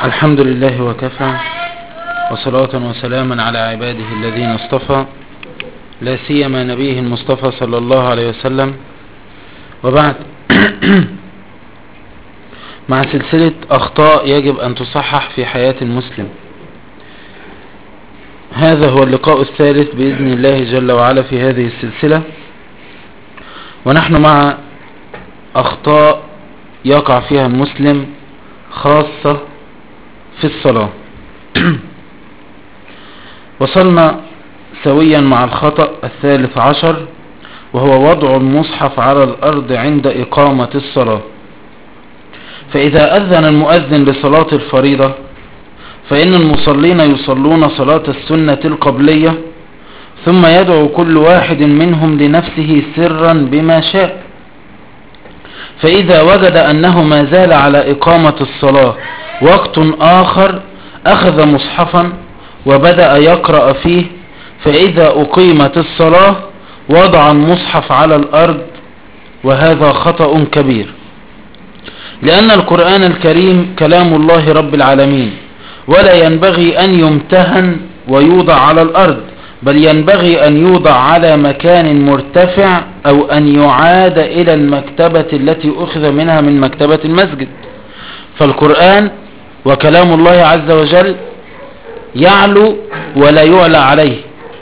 الحمد لله وكفى وصلاة وسلاما على عباده الذين اصطفى لا سيما نبيه المصطفى صلى الله عليه وسلم وبعد مع سلسلة أخطاء يجب أن تصحح في حياة المسلم هذا هو اللقاء الثالث بإذن الله جل وعلا في هذه السلسلة ونحن مع أخطاء يقع فيها المسلم خاصة في الصلاة وصلنا سويا مع الخطأ الثالث عشر وهو وضع المصحف على الأرض عند إقامة الصلاة فإذا أذن المؤذن لصلاة الفريضة فإن المصلين يصلون صلاة السنة القبلية ثم يدعو كل واحد منهم لنفسه سرا بما شاء فإذا وجد أنه ما زال على إقامة الصلاة وقت آخر أخذ مصحفا وبدأ يقرأ فيه فإذا أقيمت الصلاة وضع المصحف على الأرض وهذا خطأ كبير لأن القرآن الكريم كلام الله رب العالمين ولا ينبغي أن يمتهن ويوضع على الأرض بل ينبغي أن يوضع على مكان مرتفع أو أن يعاد إلى المكتبة التي أخذ منها من مكتبة المسجد فالقرآن وكلام الله عز وجل يعلو ولا يعلى عليه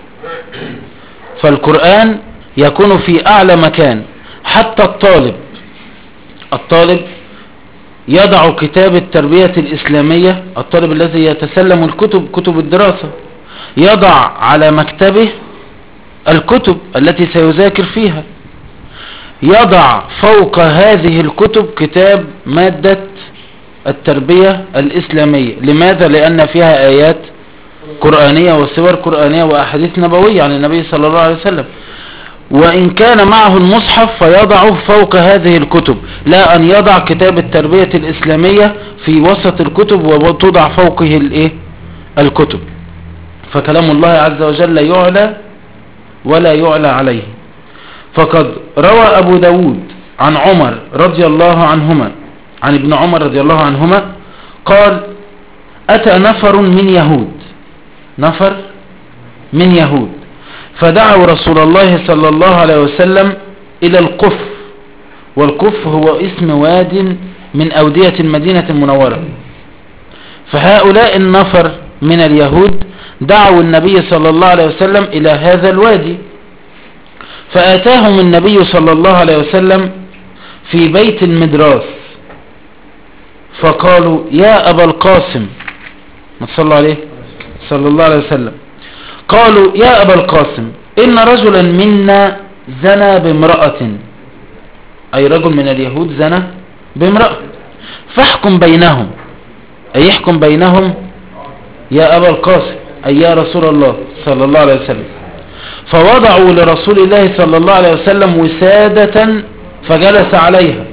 فالقرآن يكون في أعلى مكان حتى الطالب الطالب يضع كتاب التربية الإسلامية الطالب الذي يتسلم الكتب كتب الدراسة يضع على مكتبه الكتب التي سيذاكر فيها يضع فوق هذه الكتب كتاب مادة التربية الإسلامية لماذا؟ لأن فيها آيات قرآنية وصور قرآنية وأحاديث نبوية عن النبي صلى الله عليه وسلم وإن كان معه المصحف فيضعه فوق هذه الكتب لا أن يضع كتاب التربية الإسلامية في وسط الكتب وتضع فوقه الإيه؟ الكتب فكلام الله عز وجل يعلى ولا يعلى عليه فقد روى أبو داود عن عمر رضي الله عنهما عن ابن عمر رضي الله عنهما قال أتى نفر من يهود نفر من يهود فدعوا رسول الله صلى الله عليه وسلم إلى القف والقف هو اسم واد من أودية المدينة المنورة فهؤلاء النفر من اليهود دعوا النبي صلى الله عليه وسلم إلى هذا الوادي فآتاهم النبي صلى الله عليه وسلم في بيت المدراس فقالوا يا أبا القاسم ما تصلى عليه صلى الله عليه وسلم قالوا يا أبا القاسم إن رجلا منا زنى بامرأة أي رجل من اليهود زنى بامرأة فاحكم بينهم أي يحكم بينهم يا أبا القاسم أي يا رسول الله صلى الله عليه وسلم فوضعوا لرسول الله صلى الله عليه وسلم وسادة فجلس عليها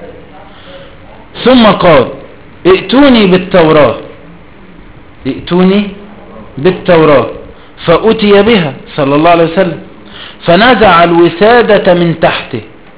ثم قال ائتوني بالتوراة ائتوني بالتوراة فأتي بها صلى الله عليه وسلم فنزع الوسادة من تحته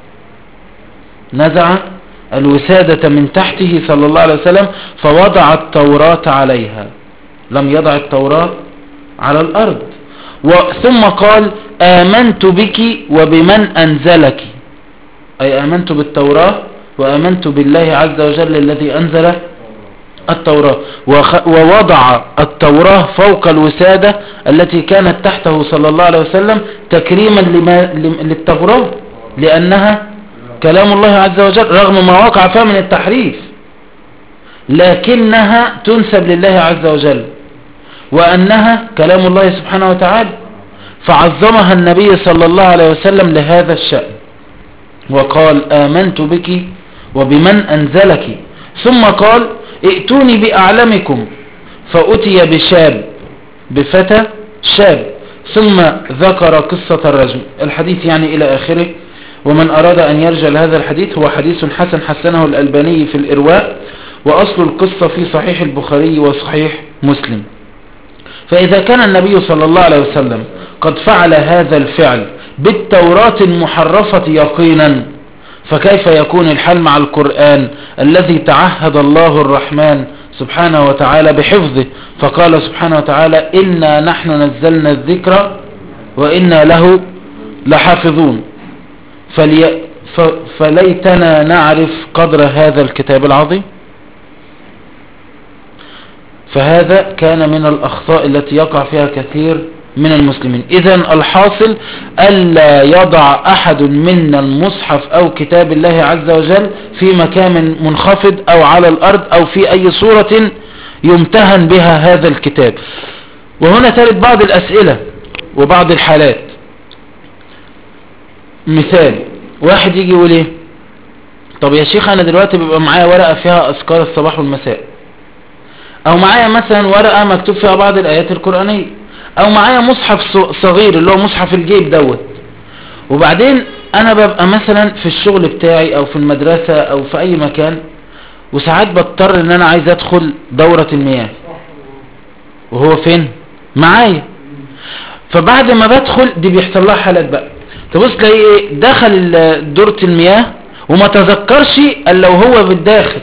نزع الوسادة من تحته صلى الله عليه وسلم فوضع التوراة عليها لم يضع التوراة على الأرض ثم قال آمنت بك وبمن أنزلك أي آمنت بالتوراة وآمنت بالله عز وجل الذي أنزل التوراة ووضع التوراة فوق الوسادة التي كانت تحته صلى الله عليه وسلم تكريما لما للتوراة لأنها كلام الله عز وجل رغم ما وقع فيها من التحريف لكنها تنسب لله عز وجل وأنها كلام الله سبحانه وتعالى فعظمها النبي صلى الله عليه وسلم لهذا الشأن وقال آمنت بك وبمن أنزلك ثم قال ائتوني بأعلمكم فأتي بشاب بفتى شاب ثم ذكر قصة الرجل الحديث يعني إلى آخره ومن أراد أن يرجع لهذا الحديث هو حديث حسن حسنه الألباني في الإرواء وأصل القصة في صحيح البخاري وصحيح مسلم فإذا كان النبي صلى الله عليه وسلم قد فعل هذا الفعل بالتوراة المحرفة يقينا فكيف يكون الحال مع القرآن الذي تعهد الله الرحمن سبحانه وتعالى بحفظه فقال سبحانه وتعالى إنا نحن نزلنا الذكر وإنا له لحافظون فلي ف... فليتنا نعرف قدر هذا الكتاب العظيم فهذا كان من الأخطاء التي يقع فيها كثير من المسلمين إذا الحاصل ألا يضع أحد منا المصحف أو كتاب الله عز وجل في مكان منخفض أو على الأرض أو في أي صورة يمتهن بها هذا الكتاب وهنا ترد بعض الأسئلة وبعض الحالات مثال واحد يجي يقول ايه طب يا شيخ انا دلوقتي بيبقى معايا ورقة فيها اذكار الصباح والمساء او معايا مثلا ورقة مكتوب فيها بعض الايات القرآنية او معايا مصحف صغير اللي هو مصحف الجيب دوت وبعدين انا ببقى مثلا في الشغل بتاعي او في المدرسة او في اي مكان وساعات بضطر ان انا عايز ادخل دورة المياه وهو فين معايا فبعد ما بدخل دي بيحصل لها حالات بقى تبص تلاقي ايه دخل دورة المياه وما تذكرش الا وهو بالداخل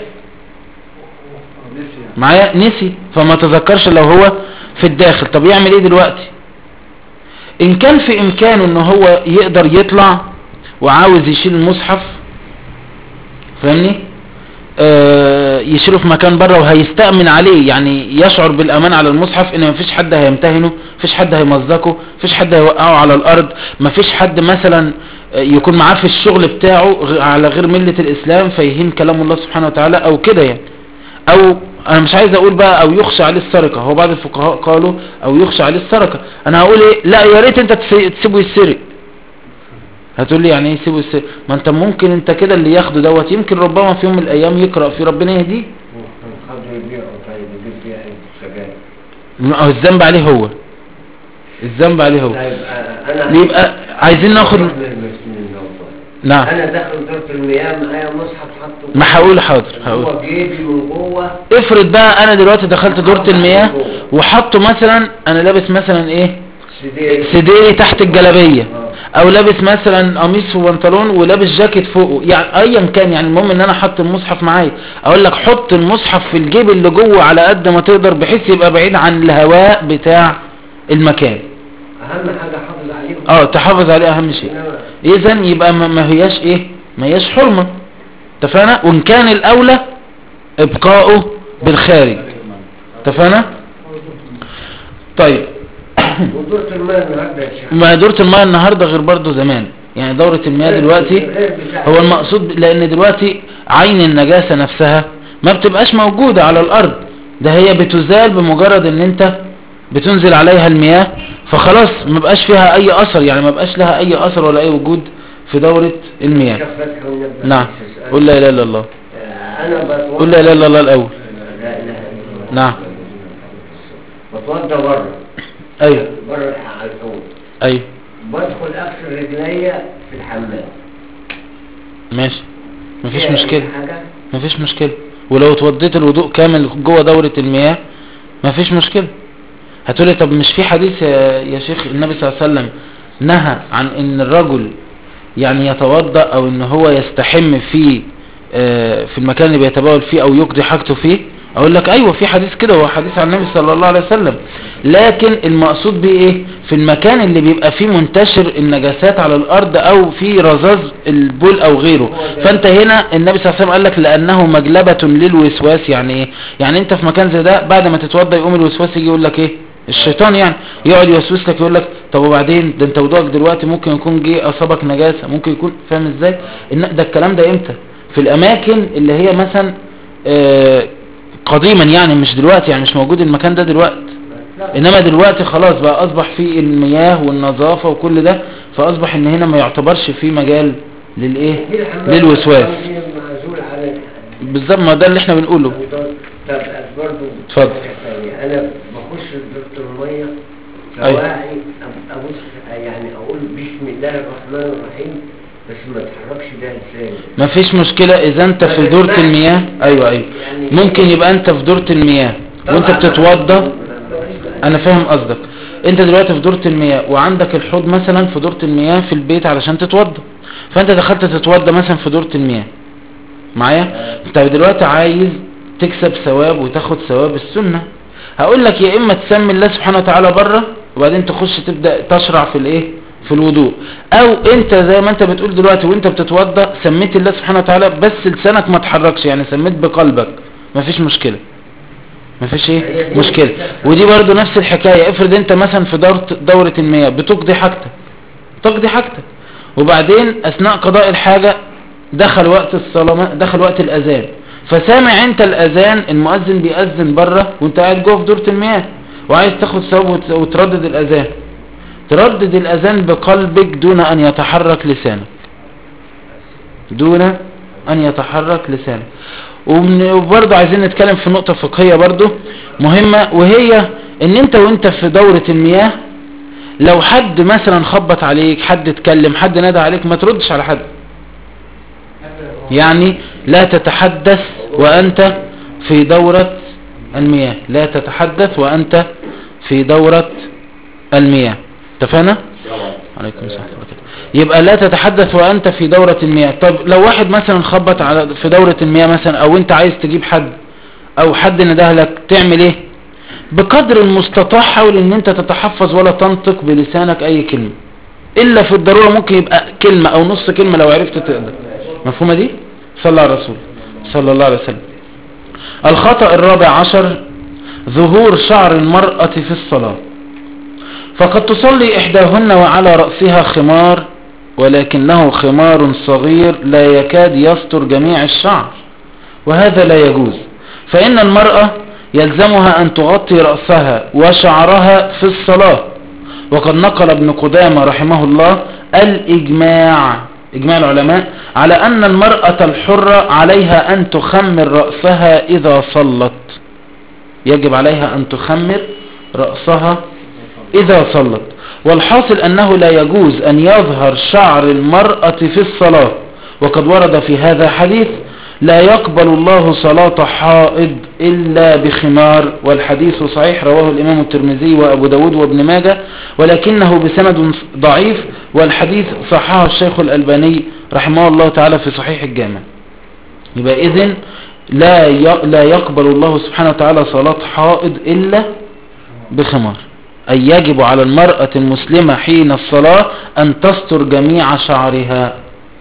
معايا نسي فما تذكرش لو هو في الداخل طب يعمل ايه دلوقتي ان كان في امكانه ان هو يقدر يطلع وعاوز يشيل المصحف فاهمني آه يشيله في مكان بره وهيستأمن عليه يعني يشعر بالامان على المصحف ان مفيش حد هيمتهنه مفيش حد هيمزقه مفيش حد هيوقعه على الارض مفيش حد مثلا يكون معاه في الشغل بتاعه على غير ملة الاسلام فيهين كلام الله سبحانه وتعالى او كده يعني او انا مش عايز اقول بقى او يخشى عليه السرقة هو بعض الفقهاء قالوا او يخشى عليه السرقة انا هقول ايه لا يا ريت انت تسيبه يسرق هتقول لي يعني ايه يسيبه يسرق ما انت ممكن انت كده اللي ياخده دوت يمكن ربما في يوم من الايام يقرأ في ربنا يهديه ما هو الذنب عليه هو الذنب عليه هو يبقى عايزين ناخد نعم انا داخل دورة المياه معايا مصحف حاطه ما هقول حاضر هقول جوه جيبي من جوه افرض بقى انا دلوقتي دخلت دورة المياه وحطه مثلا انا لابس مثلا ايه سدير سديري تحت الجلابية او لابس مثلا قميص وبنطلون ولابس جاكيت فوقه يعني ايا كان يعني المهم ان انا حط المصحف معايا اقول لك حط المصحف في الجيب اللي جوه على قد ما تقدر بحيث يبقى بعيد عن الهواء بتاع المكان اهم حاجة حافظ عليه اه تحافظ عليه اهم شيء اذا يبقى ما ما هياش ايه ما هياش حرمة اتفقنا وان كان الاولى ابقاؤه بالخارج اتفقنا طيب ودورة المياه النهارده يا شيخ ما دورة المياه النهاردة غير برضو زمان يعني دورة المياه دلوقتي هو المقصود لان دلوقتي عين النجاسة نفسها ما بتبقاش موجودة على الارض ده هي بتزال بمجرد ان انت بتنزل عليها المياه فخلاص ما بقاش فيها اي اثر يعني ما بقاش لها اي اثر ولا اي وجود في دورة المياه شيخ فتحي ونبدأ نعم في قل لا اله الا الله آه، انا بتوضى قل لا اله الا الله الاول لا اله الا الله نعم بتوضى بره ايوه بره على الحوض ايوه بدخل اغسل رجليا في الحمام ماشي مفيش فيها أي مشكلة حاجة؟ مفيش مشكلة ولو اتوضيت الوضوء كامل جوه دورة المياه مفيش مشكلة هتقولي طب مش في حديث يا, يا شيخ النبي صلى الله عليه وسلم نهى عن ان الرجل يعني يتوضأ او ان هو يستحم في آه، في المكان اللي بيتبول فيه او يقضي حاجته فيه اقول لك ايوه في حديث كده هو حديث عن النبي صلى الله عليه وسلم لكن المقصود بيه ايه في المكان اللي بيبقى فيه منتشر النجاسات على الارض او في رذاذ البول او غيره فانت هنا النبي صلى الله عليه وسلم قال لك لانه مجلبة للوسواس يعني ايه يعني انت في مكان زي ده بعد ما تتوضى يقوم الوسواس يجي يقول لك ايه الشيطان يعني يقعد يوسوس لك يقول لك طب وبعدين ده انت وضوءك دلوقتي ممكن يكون جه اصابك نجاسه ممكن يكون فاهم ازاي ان ده الكلام ده امتى في الاماكن اللي هي مثلا آه، قديما يعني مش دلوقتي يعني مش موجود المكان ده دلوقتي انما دلوقتي خلاص بقى اصبح في المياه والنظافه وكل ده فاصبح ان هنا ما يعتبرش في مجال للايه في الحمام للوسواس في معزول على بالظبط ما ده اللي احنا بنقوله طب برضه اتفضل. انا بخش دورة المية أيوة. سواعي أب- ابص يعني اقول بسم الله الرحمن الرحيم بس ما اتحركش ده لساني مفيش مشكلة اذا انت في دورة المياه ايوه ايوه ممكن يبقى انت في دورة المياه وانت طبعاً. بتتوضى انا فاهم قصدك انت دلوقتي في دورة المياه وعندك الحوض مثلا في دورة المياه في البيت علشان تتوضى فانت دخلت تتوضى مثلا في دورة المياه معايا انت دلوقتي عايز تكسب ثواب وتاخد ثواب السنة هقول لك يا اما تسمي الله سبحانه وتعالى بره وبعدين تخش تبدأ تشرع في الايه في الوضوء او انت زي ما انت بتقول دلوقتي وانت بتتوضا سميت الله سبحانه وتعالى بس لسانك ما تحركش يعني سميت بقلبك مفيش مشكلة مفيش ايه مشكلة ودي برضو نفس الحكاية افرض انت مثلا في دورة, دورة المياه بتقضي حاجتك تقضي حاجتك وبعدين اثناء قضاء الحاجة دخل وقت الصلاة دخل وقت الاذان فسامع انت الاذان المؤذن بيأذن بره وانت قاعد جوه في دورة المياه وعايز تاخد ثواب وت- وتردد الاذان تردد الاذان بقلبك دون ان يتحرك لسانك دون ان يتحرك لسانك ومن- وبرضه عايزين نتكلم في نقطة فقهية برضه مهمة وهي ان انت وانت في دورة المياه لو حد مثلا خبط عليك حد اتكلم حد نادى عليك ما تردش على حد يعني لا تتحدث وأنت في دورة المياه لا تتحدث وأنت في دورة المياه اتفقنا؟ عليكم السلام ورحمة الله وبركاته. يبقى لا تتحدث وأنت في دورة المياه طب لو واحد مثلا خبط على في دورة المياه مثلا أو أنت عايز تجيب حد أو حد نده لك تعمل إيه؟ بقدر المستطاع حاول ان انت تتحفظ ولا تنطق بلسانك اي كلمة الا في الضرورة ممكن يبقى كلمة او نص كلمة لو عرفت تقدر مفهومة دي صلى على الرسول صلى الله عليه وسلم الخطأ الرابع عشر ظهور شعر المرأة في الصلاة فقد تصلي إحداهن وعلى رأسها خمار ولكنه خمار صغير لا يكاد يستر جميع الشعر وهذا لا يجوز فإن المرأة يلزمها أن تغطي رأسها وشعرها في الصلاة وقد نقل ابن قدامة رحمه الله الإجماع إجماع العلماء على أن المرأة الحرة عليها أن تخمر رأسها إذا صلت يجب عليها أن تخمر رأسها إذا صلت والحاصل أنه لا يجوز أن يظهر شعر المرأة في الصلاة وقد ورد في هذا حديث لا يقبل الله صلاة حائض إلا بخمار والحديث صحيح رواه الإمام الترمذي وأبو داود وابن ماجه ولكنه بسند ضعيف والحديث صححه الشيخ الألباني رحمه الله تعالى في صحيح الجامع يبقى إذن لا ي- لا يقبل الله سبحانه وتعالى صلاة حائض إلا بخمار أي يجب على المرأة المسلمة حين الصلاة أن تستر جميع شعرها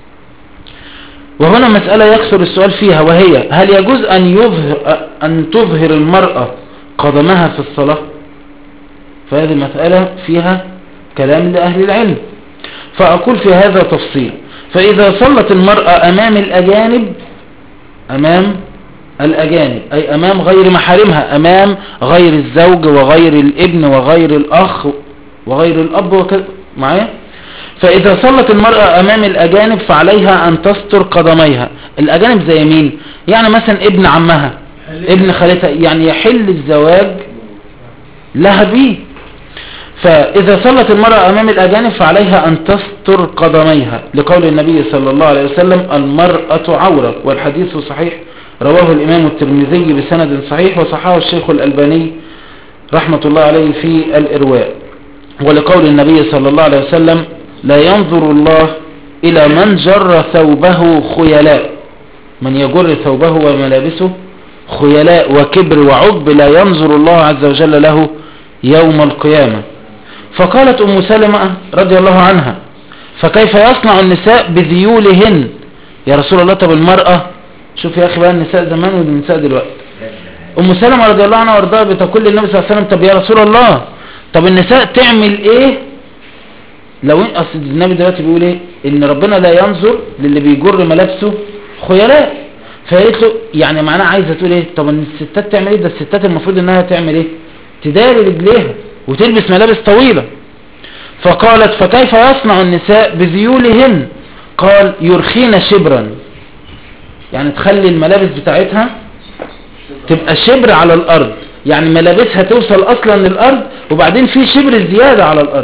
وهنا مسألة يكثر السؤال فيها وهي هل يجوز أن, يظهر أن تظهر المرأة قدمها في الصلاة فهذه مسألة فيها كلام لأهل العلم فأقول في هذا تفصيل فإذا صلت المرأة أمام الأجانب أمام الأجانب أي أمام غير محارمها أمام غير الزوج وغير الابن وغير الأخ وغير الأب وكذا معايا فإذا صلت المرأة أمام الأجانب فعليها أن تستر قدميها الأجانب زي مين يعني مثلا ابن عمها ابن خالتها يعني يحل الزواج لها بيه فإذا صلت المرأة أمام الأجانب فعليها أن تستر قدميها لقول النبي صلى الله عليه وسلم المرأة عورة والحديث صحيح رواه الإمام الترمذي بسند صحيح وصححه الشيخ الألباني رحمة الله عليه في الإرواء ولقول النبي صلى الله عليه وسلم لا ينظر الله إلى من جر ثوبه خيلاء من يجر ثوبه وملابسه خيلاء وكبر وعب لا ينظر الله عز وجل له يوم القيامة فقالت أم سلمة رضي الله عنها فكيف يصنع النساء بذيولهن يا رسول الله طب المرأة شوف يا أخي بقى النساء زمان والنساء دلوقتي أم سلمة رضي الله عنها وارضاها بتقول للنبي صلى الله عليه وسلم طب يا رسول الله طب النساء تعمل ايه لو إن- اصل النبي دلوقتي بيقول ايه ان ربنا لا ينظر للي بيجر ملابسه خيلاء فقالت له يعني معناها عايزه تقول ايه طب ان الستات تعمل ايه ده الستات المفروض انها تعمل ايه تداري رجليها وتلبس ملابس طويله فقالت فكيف يصنع النساء بذيولهن قال يرخين شبرا يعني تخلي الملابس بتاعتها تبقى شبر على الارض يعني ملابسها توصل اصلا للارض وبعدين في شبر زيادة على الارض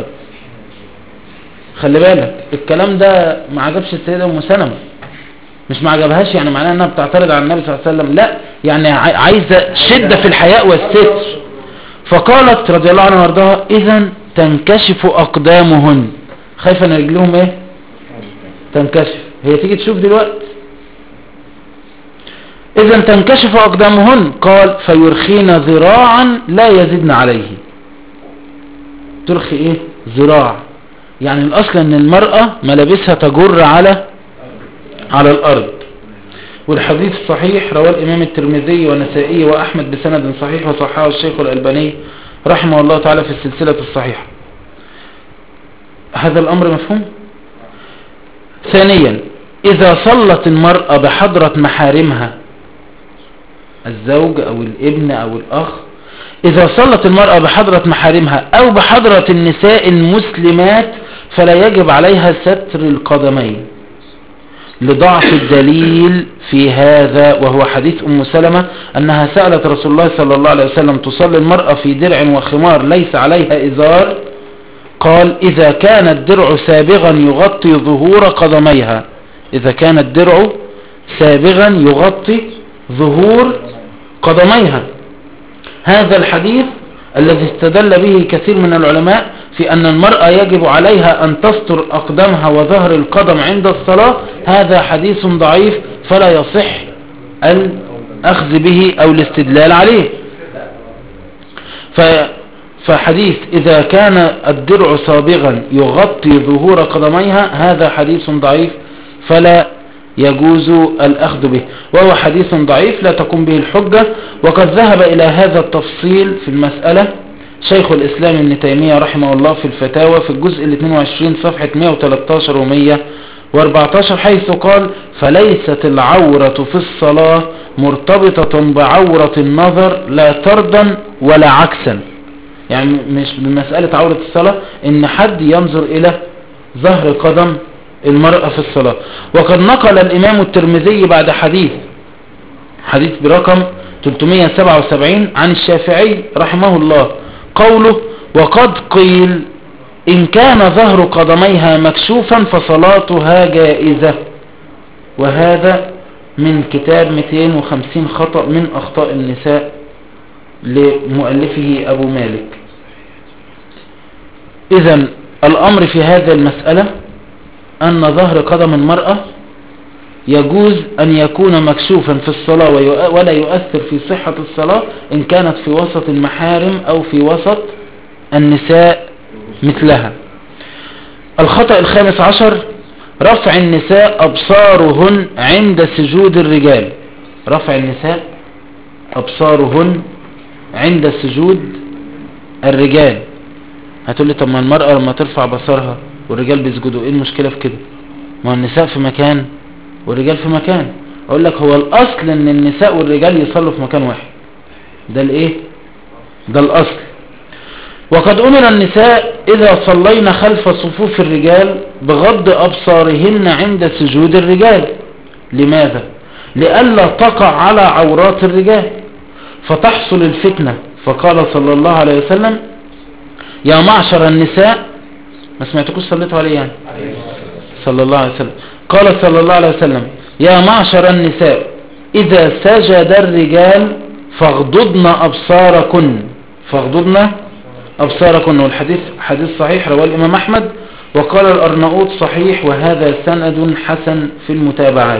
خلي بالك الكلام ده ما عجبش السيدة ام سلمة مش ما عجبهاش يعني معناها انها بتعترض على النبي صلى الله عليه وسلم لا يعني عاي- عايزة شدة في الحياء والستر فقالت رضي الله عنها وارضاها اذا تنكشف اقدامهن خايفة ان رجلهم ايه تنكشف هي تيجي تشوف دلوقتي إذا تنكشف أقدامهن قال فيرخين ذراعا لا يزدن عليه ترخي إيه ذراع يعني الأصل أن المرأة ملابسها تجر على على الأرض والحديث الصحيح رواه الإمام الترمذي والنسائي وأحمد بسند صحيح وصححه الشيخ الألباني رحمه الله تعالى في السلسلة الصحيحة هذا الأمر مفهوم ثانيا إذا صلت المرأة بحضرة محارمها الزوج أو الابن أو الأخ إذا صلت المرأة بحضرة محارمها أو بحضرة النساء المسلمات فلا يجب عليها ستر القدمين لضعف الدليل في هذا وهو حديث أم سلمة أنها سألت رسول الله صلى الله عليه وسلم تصلي المرأة في درع وخمار ليس عليها إزار قال إذا كان الدرع سابغا يغطي ظهور قدميها إذا كان الدرع سابغا يغطي ظهور قدميها هذا الحديث الذي استدل به كثير من العلماء في أن المرأة يجب عليها أن تستر أقدامها وظهر القدم عند الصلاة هذا حديث ضعيف فلا يصح الأخذ به أو الاستدلال عليه فحديث إذا كان الدرع صابغا يغطي ظهور قدميها هذا حديث ضعيف فلا يجوز الأخذ به وهو حديث ضعيف لا تقوم به الحجة وقد ذهب إلى هذا التفصيل في المسألة شيخ الإسلام ابن تيمية رحمه الله في الفتاوى في الجزء ال 22 صفحة 113 و 114 حيث قال فليست العورة في الصلاة مرتبطة بعورة النظر لا طردا ولا عكسا يعني مش بمسألة عورة الصلاة ان حد ينظر الى ظهر قدم المرأة في الصلاة وقد نقل الامام الترمذي بعد حديث حديث برقم 377 عن الشافعي رحمه الله قوله وقد قيل إن كان ظهر قدميها مكشوفا فصلاتها جائزة وهذا من كتاب 250 خطأ من أخطاء النساء لمؤلفه أبو مالك إذا الأمر في هذه المسألة أن ظهر قدم المرأة يجوز أن يكون مكشوفا في الصلاة ولا يؤثر في صحة الصلاة إن كانت في وسط المحارم أو في وسط النساء مثلها الخطأ الخامس عشر رفع النساء أبصارهن عند سجود الرجال رفع النساء أبصارهن عند سجود الرجال هتقول لي طب ما المرأة لما ترفع بصرها والرجال بيسجدوا ايه المشكلة في كده ما النساء في مكان والرجال في مكان اقول لك هو الاصل ان النساء والرجال يصلوا في مكان واحد ده الايه ده الاصل وقد امر النساء اذا صلينا خلف صفوف الرجال بغض ابصارهن عند سجود الرجال لماذا لئلا تقع على عورات الرجال فتحصل الفتنة فقال صلى الله عليه وسلم يا معشر النساء ما سمعتكوش صليتوا عليه يعني صلى الله عليه وسلم قال صلى الله عليه وسلم يا معشر النساء إذا سجد الرجال فاغضضن أبصاركن فاغضضن أبصاركن والحديث حديث صحيح رواه الإمام أحمد وقال الأرناؤوط صحيح وهذا سند حسن في المتابعات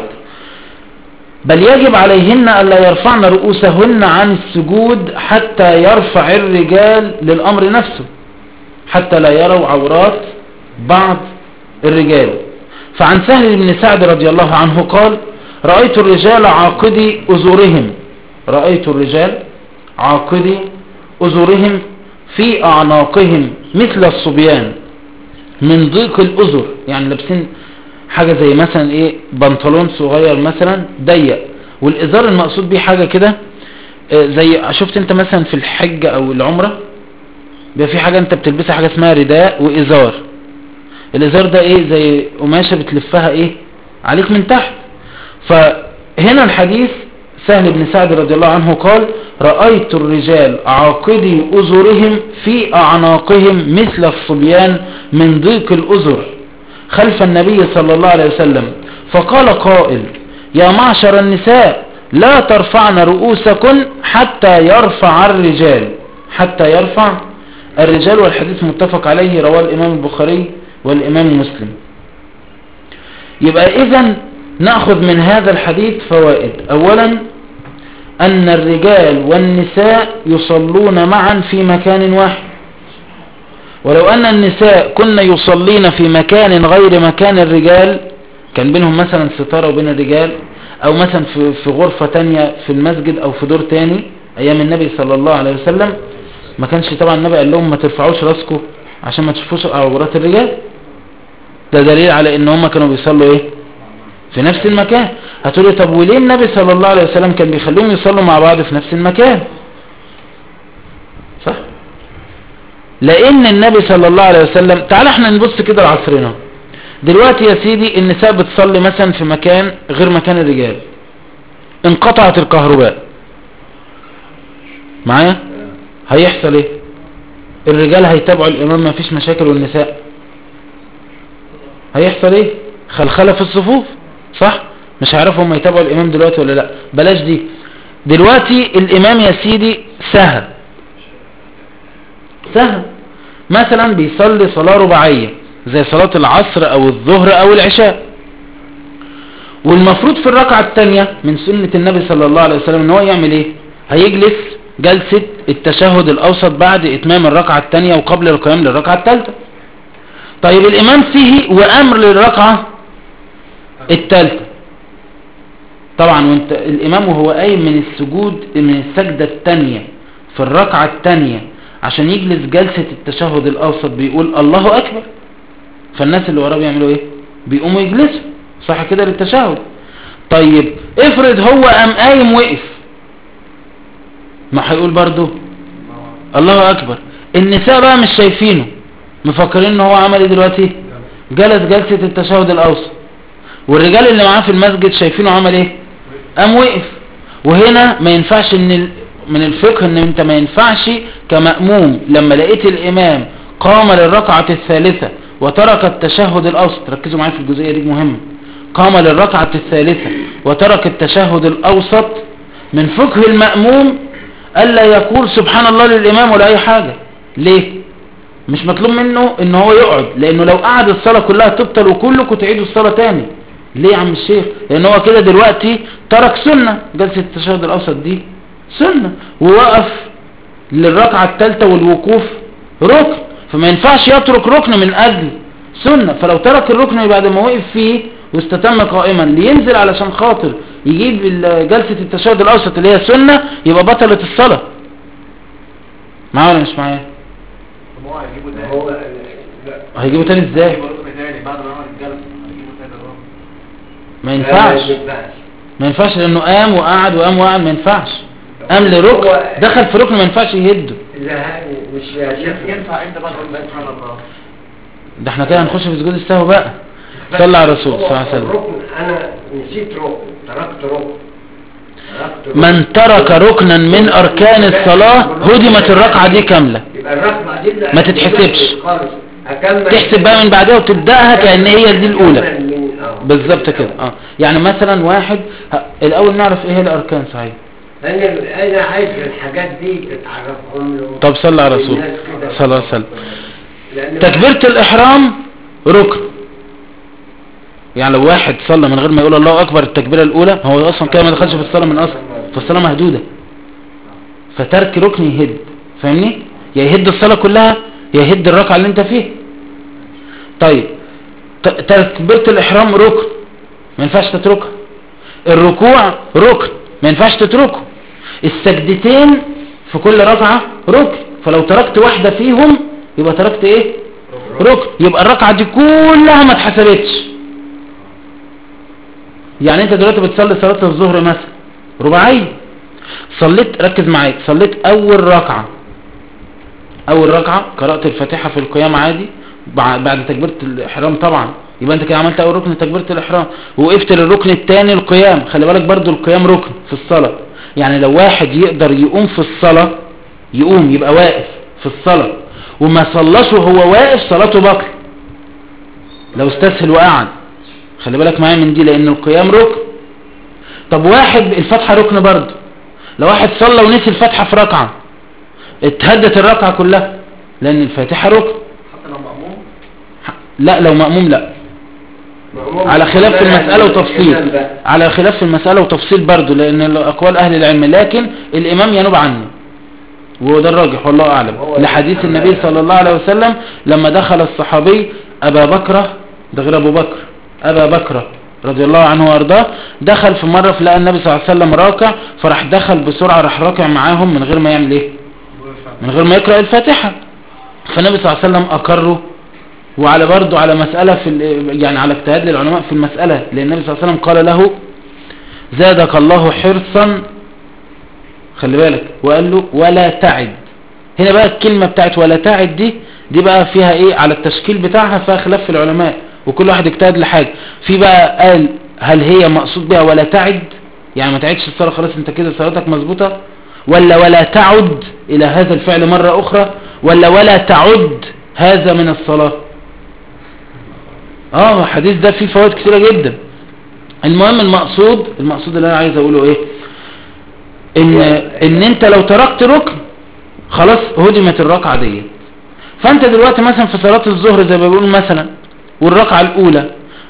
بل يجب عليهن ألا يرفعن رؤوسهن عن السجود حتى يرفع الرجال للأمر نفسه حتى لا يروا عورات بعض الرجال فعن سهل بن سعد رضي الله عنه قال رأيت الرجال عاقدي أزورهم رأيت الرجال عاقدي أزورهم في أعناقهم مثل الصبيان من ضيق الأزر يعني لابسين حاجة زي مثلا ايه بنطلون صغير مثلا ضيق والإزار المقصود بيه حاجة كده زي شفت انت مثلا في الحج او العمرة بيبقى في حاجة انت بتلبسها حاجة اسمها رداء وإزار الإزار ده ايه زي قماشة بتلفها ايه عليك من تحت فهنا الحديث سهل بن سعد رضي الله عنه قال رأيت الرجال عاقدي أزرهم في أعناقهم مثل الصبيان من ضيق الأزر خلف النبي صلى الله عليه وسلم فقال قائل يا معشر النساء لا ترفعن رؤوسكن حتى يرفع الرجال حتى يرفع الرجال والحديث متفق عليه رواه الإمام البخاري والإمام مسلم يبقى إذا نأخذ من هذا الحديث فوائد أولا أن الرجال والنساء يصلون معا في مكان واحد ولو أن النساء كن يصلين في مكان غير مكان الرجال كان بينهم مثلا ستارة وبين الرجال أو مثلا في في غرفة تانية في المسجد أو في دور تاني أيام النبي صلى الله عليه وسلم ما كانش طبعا النبي قال لهم ما ترفعوش راسكم عشان ما تشوفوش عورات الرجال ده دليل على ان هم كانوا بيصلوا ايه في نفس المكان هتقولي طب وليه النبي صلى الله عليه وسلم كان بيخليهم يصلوا مع بعض في نفس المكان صح لان النبي صلى الله عليه وسلم تعال احنا نبص كده لعصرنا دلوقتي يا سيدي النساء بتصلي مثلا في مكان غير مكان الرجال انقطعت الكهرباء معايا هيحصل ايه الرجال هيتابعوا الامام ما فيش مشاكل والنساء هيحصل ايه خلخلة في الصفوف صح مش هيعرفوا هم يتابعوا الامام دلوقتي ولا لا بلاش دي دلوقتي الامام يا سيدي سهى سهى مثلا بيصلي صلاة رباعية زي صلاة العصر او الظهر او العشاء والمفروض في الركعة الثانية من سنة النبي صلى الله عليه وسلم ان هو يعمل ايه هيجلس جلسة التشهد الاوسط بعد اتمام الركعة الثانية وقبل القيام للركعة الثالثة طيب الامام سهي وامر للركعة الثالثة طبعا وانت الامام وهو قايم من السجود من السجدة الثانية في الركعة الثانية عشان يجلس جلسة التشهد الاوسط بيقول الله اكبر فالناس اللي وراه بيعملوا ايه بيقوموا يجلسوا صح كده للتشهد طيب افرض هو قام قايم وقف ما هيقول برضو الله اكبر النساء بقى مش شايفينه مفكرين ان هو عمل ايه دلوقتي جلس جلسة التشهد الاوسط والرجال اللي معاه في المسجد شايفينه عمل ايه قام وقف وهنا ما ينفعش ان ال... من الفقه ان انت ما ينفعش كمأموم لما لقيت الامام قام للركعة الثالثة وترك التشهد الاوسط ركزوا معايا في الجزئية دي مهمة قام للركعة الثالثة وترك التشهد الاوسط من فقه المأموم ألا يقول سبحان الله للإمام ولا أي حاجة ليه مش مطلوب منه ان هو يقعد لانه لو قعد الصلاة كلها تبطل وكلكم تعيدوا الصلاة تاني ليه يا عم الشيخ لان هو كده دلوقتي ترك سنة جلسة التشهد الاوسط دي سنة ووقف للركعة الثالثة والوقوف ركن فما ينفعش يترك ركن من اجل سنة فلو ترك الركن بعد ما وقف فيه واستتم قائما لينزل علشان خاطر يجيب جلسة التشهد الاوسط اللي هي سنة يبقى بطلت الصلاة معايا ولا مش معايا طب هو هيجيبه ما تاني هو لا هيجيبه تاني ازاي هيجيبه ركن تاني بعد ما عمل الجلسة هيجيبه تاني برضه ما لا، ينفعش ما ينفعش ما ينفعش لانه قام وقعد وقام وقعد ما ينفعش قام لركن هو- دخل في ركن ما ينفعش يهده لا مش يا شيخ ينفع انت بقى تقول سبحان الله ده احنا كده هنخش في سجود السهو بقى صلى على الرسول صلى الله عليه وسلم الركن انا نسيت ركن تركت ركن تركت ركن. من ترك ركنا من اركان الصلاة هدمت الركعة دي كاملة يبقى الركعة دي لا- ما تتحسبش. خالص أكمل تحسب بقى من بعدها وتبدأها كأن هي دي الاولى أكمل من- آه. بالظبط كده اه يعني مثلا واحد ه- الاول نعرف ايه هي الاركان صحيح انا انا عايز الحاجات دي تتعرفهم له طب صلى على الرسول الناس كده. صلى الله عليه وسلم لأن تكبيرة الإحرام ركن يعني لو واحد صلى من غير ما يقول الله أكبر التكبيرة الأولى هو أصلا كده ما دخلش في الصلاة من أصل فالصلاة مهدودة فترك ركن يهد فاهمني يا يهد الصلاة كلها يا يهد الركعة اللي انت فيها طيب ت- تكبيرة الإحرام ركن ما ينفعش تتركها الركوع ركن ما ينفعش تتركه السجدتين في كل ركعة ركن فلو تركت واحدة فيهم يبقى تركت ايه ركن يبقى الركعة دي كلها ما اتحسبتش يعني انت دلوقتي بتصلي صلاة الظهر مثلا رباعية صليت ركز معايا صليت اول ركعة اول ركعة قرأت الفاتحة في القيام عادي بع- بعد تكبيرة الاحرام طبعا يبقى انت كده عملت اول ركن تكبيرة الاحرام ووقفت للركن الثاني القيام خلي بالك برضو القيام ركن في الصلاة يعني لو واحد يقدر يقوم في الصلاة يقوم يبقى واقف في الصلاة وما صلاش وهو واقف صلاته بطل لو استسهل وقعد خلي بالك معايا من دي لان القيام ركن طب واحد الفتحة ركن برضه لو واحد صلى ونسي الفتحة في ركعة اتهدت الركعة كلها لان الفاتحة ركن حتى لو مأموم لا لو مأموم لا مأموم على خلاف في بالإمام المسألة الإمام وتفصيل بقى. على خلاف في المسألة وتفصيل برضو لأن أقوال أهل العلم لكن الإمام ينوب عنه وده الراجح والله أعلم هو لحديث الإمام. النبي صلى الله عليه وسلم لما دخل الصحابي أبا بكر ده غير أبو بكر أبا بكر رضي الله عنه وارضاه دخل في مرة فلقى النبي صلى الله عليه وسلم راكع فراح دخل بسرعة راح راكع معاهم من غير ما يعمل ايه من غير ما يقرأ الفاتحة فالنبي صلى الله عليه وسلم أقره وعلى برضه على مسألة في ال- يعني على اجتهاد للعلماء في المسألة لأن النبي صلى الله عليه وسلم قال له زادك الله حرصا خلي بالك وقال له ولا تعد هنا بقى الكلمة بتاعت ولا تعد دي دي بقى فيها ايه على التشكيل بتاعها فيها خلاف في العلماء وكل واحد اجتهد لحاجة في بقى قال هل هي مقصود بها ولا تعد يعني ما تعدش الصلاة خلاص انت كده صلاتك مظبوطة ولا ولا تعد الى هذا الفعل مرة اخرى ولا ولا تعد هذا من الصلاة اه الحديث ده فيه فوائد كتيرة جدا المهم المقصود المقصود اللي انا عايز اقوله ايه ان ان انت لو تركت ركن خلاص هدمت الركعة دي فانت دلوقتي مثلا في صلاة الظهر زي ما بيقولوا مثلا والركعة الاولى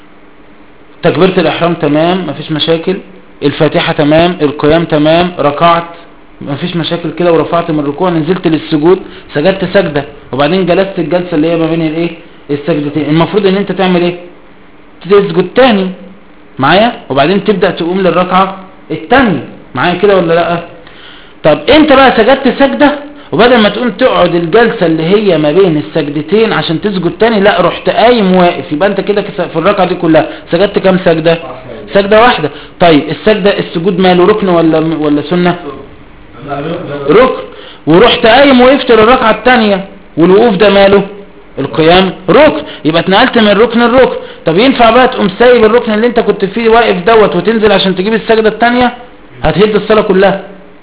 تكبيرة الاحرام تمام مفيش مشاكل الفاتحة تمام القيام تمام ركعت مفيش مشاكل كده ورفعت من الركوع نزلت للسجود سجدت سجدة وبعدين جلست الجلسة اللي هي ما بين الايه السجدتين المفروض ان انت تعمل ايه تسجد تاني معايا وبعدين تبدأ تقوم للركعة التانية معايا كده ولا لا طب انت بقى سجدت سجدة وبدل ما تقوم تقعد الجلسة اللي هي ما بين السجدتين عشان تسجد تاني لا رحت قايم واقف يبقى انت كده كس- في الركعة دي كلها سجدت كام سجدة سجدة واحدة طيب السجدة السجود ماله ركن ولا ولا سنة ركن ورحت قايم وقفت للركعة التانية والوقوف ده ماله القيام ركن يبقى اتنقلت من ركن لركن طب ينفع بقى تقوم سايب الركن اللي انت كنت فيه واقف دوت وتنزل عشان تجيب السجدة التانية هتهد الصلاة كلها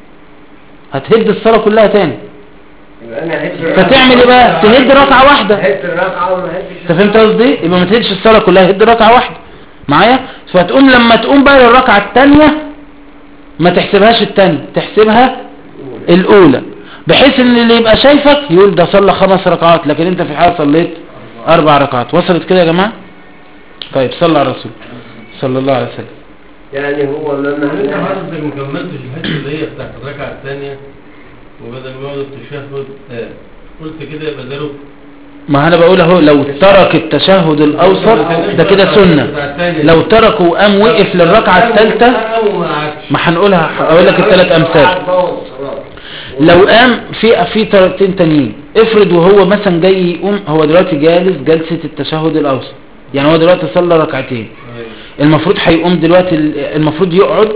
هتهد الصلاة كلها تاني يبقى انا هد فتعمل ايه بقى تهد ركعة واحدة هد الركعة وما هدش انت فهمت قصدي يبقى ما تهدش الصلاة كلها هد ركعة واحدة معايا فتقوم لما تقوم بقى للركعة التانية ما تحسبهاش التانية تحسبها الاولى بحيث ان اللي يبقى شايفك يقول ده صلى خمس ركعات لكن انت في الحقيقه صليت اربع ركعات وصلت كده يا جماعه طيب صلى على الرسول صلى الله عليه وسلم يعني هو ما انت معنى حضرتك ما كملتش الحته اللي هي بتاعت الركعه الثانيه وبدل ما يقعد التشهد آه. قلت كده يبقى ده ركن ما انا بقول اهو لو ترك التشهد الاوسط ده كده سنه لو تركه وقام وقف للركعه الثالثه او ما عادش ما هنقولها اقول لك الثلاث امثال لو قام في في طريقتين تانيين افرض وهو مثلا جاي يقوم هو دلوقتي جالس جلسه التشهد الاوسط يعني هو دلوقتي صلى ركعتين المفروض هيقوم دلوقتي ال- المفروض يقعد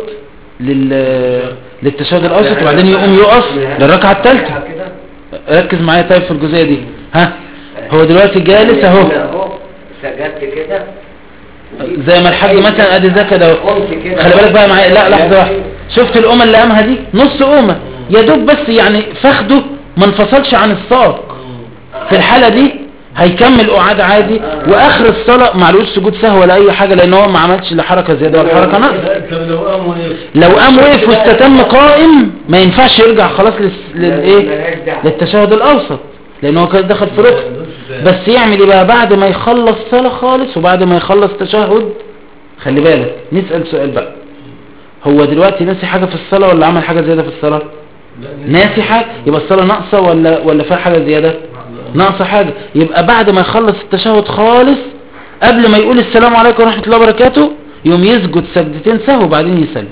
لل للتشهد الاوسط وبعدين يقوم يقف للركعه الثالثه ركز معايا طيب في الجزئيه دي ها هو دلوقتي جالس اهو اهو سجدت كده زي ما الحاج مثلا ادي ذاك ده قمت كده خلي بالك بقى معايا لا لحظه واحده شفت القومه اللي قامها دي نص قومه يا دوب بس يعني فخده ما انفصلش عن الساق في الحاله دي هيكمل قعاد عادي واخر الصلاه معلوش سجود سهو ولا اي حاجه لان هو ما عملش لا حركه زياده ولا حركه نقص طب لو قام وقف لو قام وقف واستتم قائم ما ينفعش يرجع خلاص للس- للايه للتشهد الاوسط لان هو كان دخل في ركن بس يعمل ايه بقى بعد ما يخلص صلاة خالص وبعد ما يخلص تشهد خلي بالك نسأل سؤال بقى هو دلوقتي ناسي حاجة في الصلاة ولا عمل حاجة زيادة في الصلاة ناسي حاجة يبقى الصلاة ناقصة ولا ولا فيها حاجة زيادة ناقصة حاجة يبقى بعد ما يخلص التشهد خالص قبل ما يقول السلام عليكم ورحمة الله وبركاته يوم يسجد سجدتين سهو وبعدين يسلم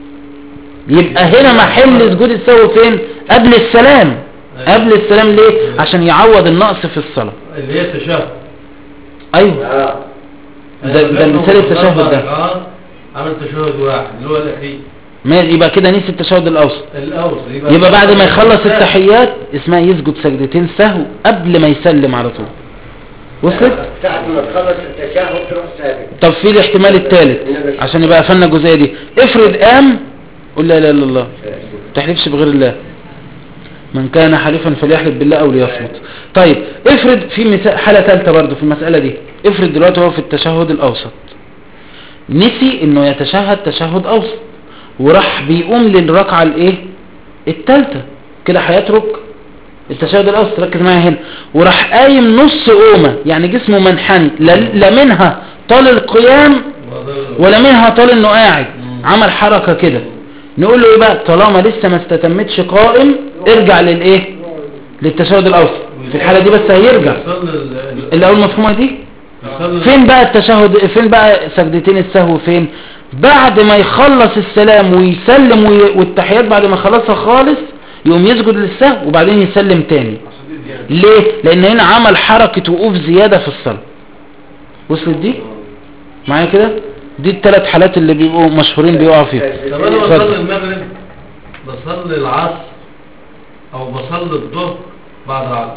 يبقى هنا محل سجود السهو فين قبل السلام قبل السلام ليه عشان يعوض النقص في الصلاة اللي هي التشهد ايوه اه ده ده مثال التشهد ده اه عمل تشهد واحد اللي هو الاخير ما يبقى كده نسي التشهد الاوسط الاوسط يبقى بعد ما يخلص التحيات اسمها يسجد سجدتين سهو قبل ما يسلم على طول وصلت ساعة ما تخلص التشهد تروح ثابت طب في الاحتمال الثالث عشان يبقى قفلنا الجزئيه دي افرض قام قول لا اله الا الله ما تحلفش بغير الله من كان حليفا فليحلف بالله او ليصمت طيب افرض في مثال حاله ثالثه برضو في المساله دي افرض دلوقتي هو في التشهد الاوسط نسي انه يتشهد تشهد اوسط وراح بيقوم للركعه الايه الثالثه كده هيترك التشهد الاوسط ركز معايا هنا وراح قايم نص قومه يعني جسمه منحني لا لا منها طال القيام وده- ولا منها طال انه قاعد مم. عمل حركة كده نقول له ايه بقى طالما لسه ما استتمتش قائم ارجع للايه للتشهد الاوسط في الحالة دي بس هيرجع يصلي ال- ال- اللي اول مفهومة دي يصلي- فين بقى التشهد فين بقى سجدتين السهو فين بعد ما يخلص السلام ويسلم وي... والتحيات بعد ما يخلصها خالص يقوم يسجد للسهو وبعدين يسلم تاني عشان دي زيادة ليه لان هنا عمل حركة وقوف زيادة في الصلاة وصلت دي معايا كده دي الثلاث حالات اللي بيبقوا مشهورين بيقعوا فيها طب انا اتفضل. بصلي المغرب بصلي العصر او بصلي الظهر بعد العصر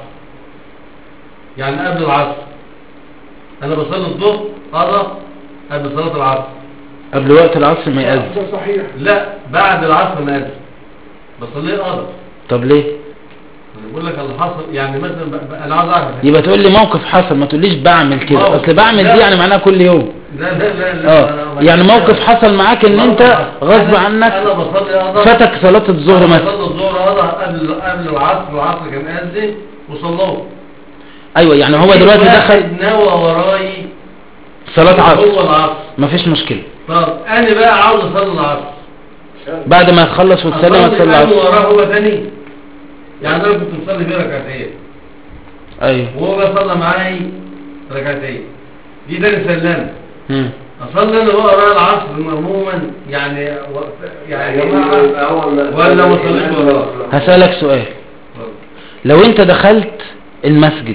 يعني قبل العصر انا بصلي الظهر قضى قبل صلاة العصر قبل وقت العصر ما يأذن ده صحيح لا بعد العصر ما أذن بصليه قضى طب ليه انا بقول لك اللي حصل يعني مثلا ب- ب- انا عاوز اعرف يبقى تقول لي موقف حصل ما تقوليش بعمل كده موقف. اصل بعمل لا. دي يعني معناها كل يوم لا لا لا, لا اه أنا- يعني موقف حصل معاك ان انت موقف. غصب أنا- عنك انا بصلي قضى فاتك صلاة الظهر أنا مثلا بصلي الظهر قضى قبل قبل العصر والعصر كان اذن وصلوه ايوه يعني هو دلوقتي دخل واحد نوى وراي صلاة عصر هو العصر مفيش مشكلة طب انا بقى عاوز اصلي العصر بعد ما يخلص وتسلم اصلي هتصلي معاه العصر وراه هو تاني يعني انا كنت مصلي فيه ركعتين ايوه وهو جه صلى معاي ركعتين دي تاني سلمت مم. اصلي انا بقى وراه العصر عموما يعني و... يعني يا جماعه ولا ما صليتش وراه هسألك سؤال لو انت دخلت المسجد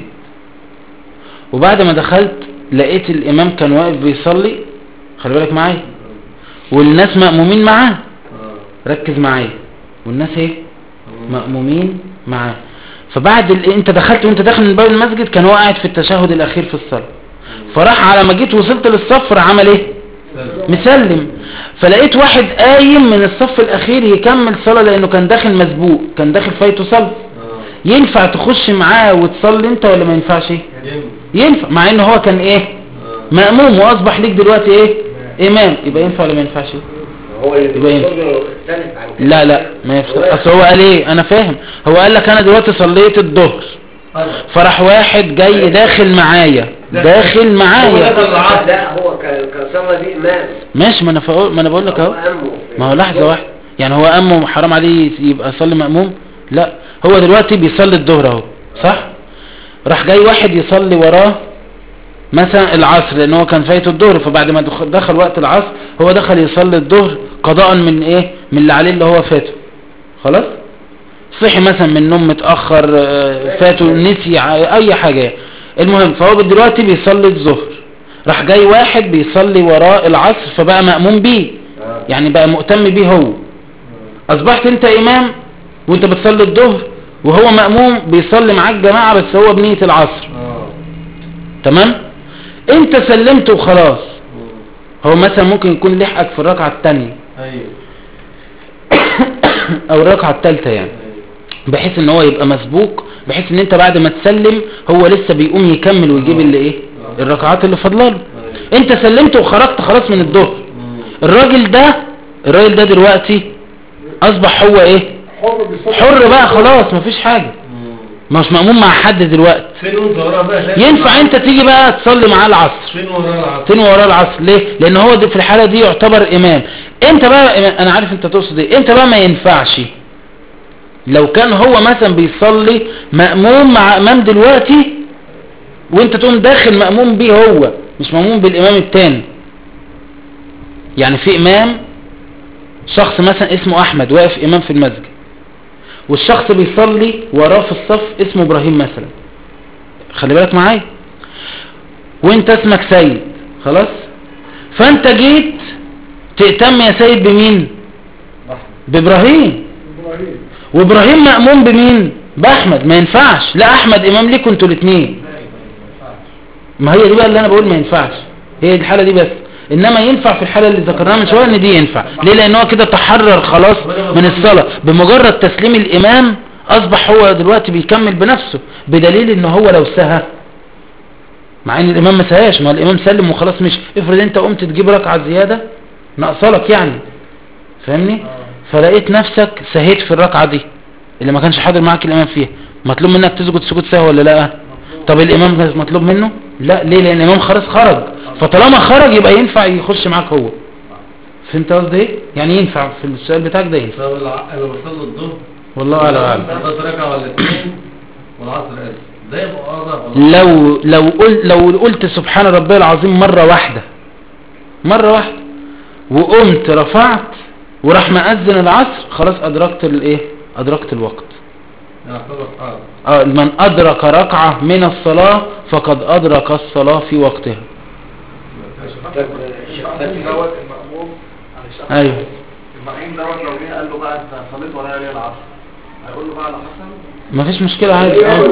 وبعد ما دخلت لقيت الامام كان واقف بيصلي خلي بالك معايا والناس مأمومين معاه آه. ركز معايا والناس ايه مأمومين معاه فبعد ال... انت دخلت وانت داخل من باب المسجد كان هو قاعد في التشهد الاخير في الصلاة فراح على ما جيت وصلت للصف راح عمل ايه سلم. مسلم فلقيت واحد قايم من الصف الاخير يكمل صلاة لانه كان داخل مسبوق كان داخل فايته صلاة آه. ينفع تخش معاه وتصلي انت ولا ما ينفعش ينفع. ينفع مع ان هو كان ايه آه. مأموم واصبح ليك دلوقتي ايه امام يبقى ينفع ولا ما ينفعش هو اللي يبقى ينفع. بيصلي يختلف عن كده. لا لا ما ينفع اصل هو قال ايه انا فاهم هو قال لك انا دلوقتي صليت الظهر آه. فراح واحد جاي داخل معايا داخل هو معايا دخل العصر. لا هو كان كان صلى دي امام ماشي ما انا فقول ما انا بقول لك هو اهو أمه. ما هو لحظة واحدة يعني هو أمه حرام عليه يبقى يصلي مأموم لا هو دلوقتي بيصلي الظهر اهو صح راح جاي واحد يصلي وراه مثلا العصر لان هو كان فايته الظهر فبعد ما دخل, دخل وقت العصر هو دخل يصلي الظهر قضاء من ايه من اللي عليه اللي هو فاته خلاص صحي مثلا من النوم متأخر آه، فاته نسي ع- اي حاجة يعني. المهم فهو دلوقتي بيصلي الظهر راح جاي واحد بيصلي وراه العصر فبقى مأموم بيه آه. يعني بقى مهتم بيه هو اصبحت انت امام وانت بتصلي الظهر وهو مأموم بيصلي معاك جماعة بس هو بنية العصر آه. تمام انت سلمت وخلاص هو مثلا ممكن يكون لحقك في الركعة التانية ايوه او الركعة التالتة يعني بحيث ان هو يبقى مسبوق بحيث ان انت بعد ما تسلم هو لسه بيقوم يكمل ويجيب اللي ايه الركعات اللي فضلاله انت سلمت وخرجت خلاص من الظهر الراجل ده الراجل ده دلوقتي اصبح هو ايه حر بيصلي حر بقى خلاص مفيش حاجة مش مأموم مع حد دلوقتي فين وانت وراه بقى شايف ينفع العصر؟ انت تيجي بقى تصلي معاه العصر فين وراه العصر تاني وراه العصر ليه لان هو دي في الحالة دي يعتبر امام انت بقى إمام. انا عارف انت تقصد ايه انت بقى ما ينفعش لو كان هو مثلا بيصلي مأموم مع امام دلوقتي وانت تقوم داخل مأموم بيه هو مش مأموم بالامام التاني يعني في امام شخص مثلا اسمه احمد واقف امام في المسجد والشخص بيصلي وراه في الصف اسمه ابراهيم مثلا خلي بالك معايا وانت اسمك سيد خلاص فانت جيت تهتم يا سيد بمين بابراهيم ابراهيم وابراهيم مأموم بمين باحمد ما ينفعش لا احمد امام ليكوا انتوا الاثنين ما هي دي بقى اللي انا بقول ما ينفعش هي دي الحالة دي بس انما ينفع في الحالة اللي ذكرناها من شوية ان دي ينفع ليه لان هو كده تحرر خلاص من الصلاة بمجرد تسليم الامام اصبح هو دلوقتي بيكمل بنفسه بدليل ان هو لو سهى مع ان الامام ما سهاش ما الامام سلم وخلاص مش افرض انت قمت تجيب ركعة زيادة ناقصلك يعني فاهمني فلقيت نفسك سهيت في الركعة دي اللي ما كانش حاضر معاك الامام فيها مطلوب منك تسجد سجود سهو ولا لا طب الامام مطلوب منه لا ليه لان الامام خلاص خرج فطالما خرج يبقى ينفع يخش معاك هو فهمت قصدي ايه يعني ينفع في السؤال بتاعك ده ينفع طب الع- انا بصلي الظهر والله اعلم اعلم ثلاث ركعة ولا اثنين والعصر قال ده يبقى قضى ولا لو لو قلت لو قلت سبحان ربي العظيم مرة واحدة مرة واحدة وقمت رفعت وراح مأذن العصر خلاص أدركت الايه أدركت الوقت يعني خلاص اه آه، من أدرك ركعة من الصلاة فقد أدرك الصلاة في وقتها طب بس دوت المأموم معلش أيوه المأموم دوت لو جه قال له بقى انت صليت ولا ليه العصر هيقول له بقى اللي حصل مفيش مشكلة عادي عادي.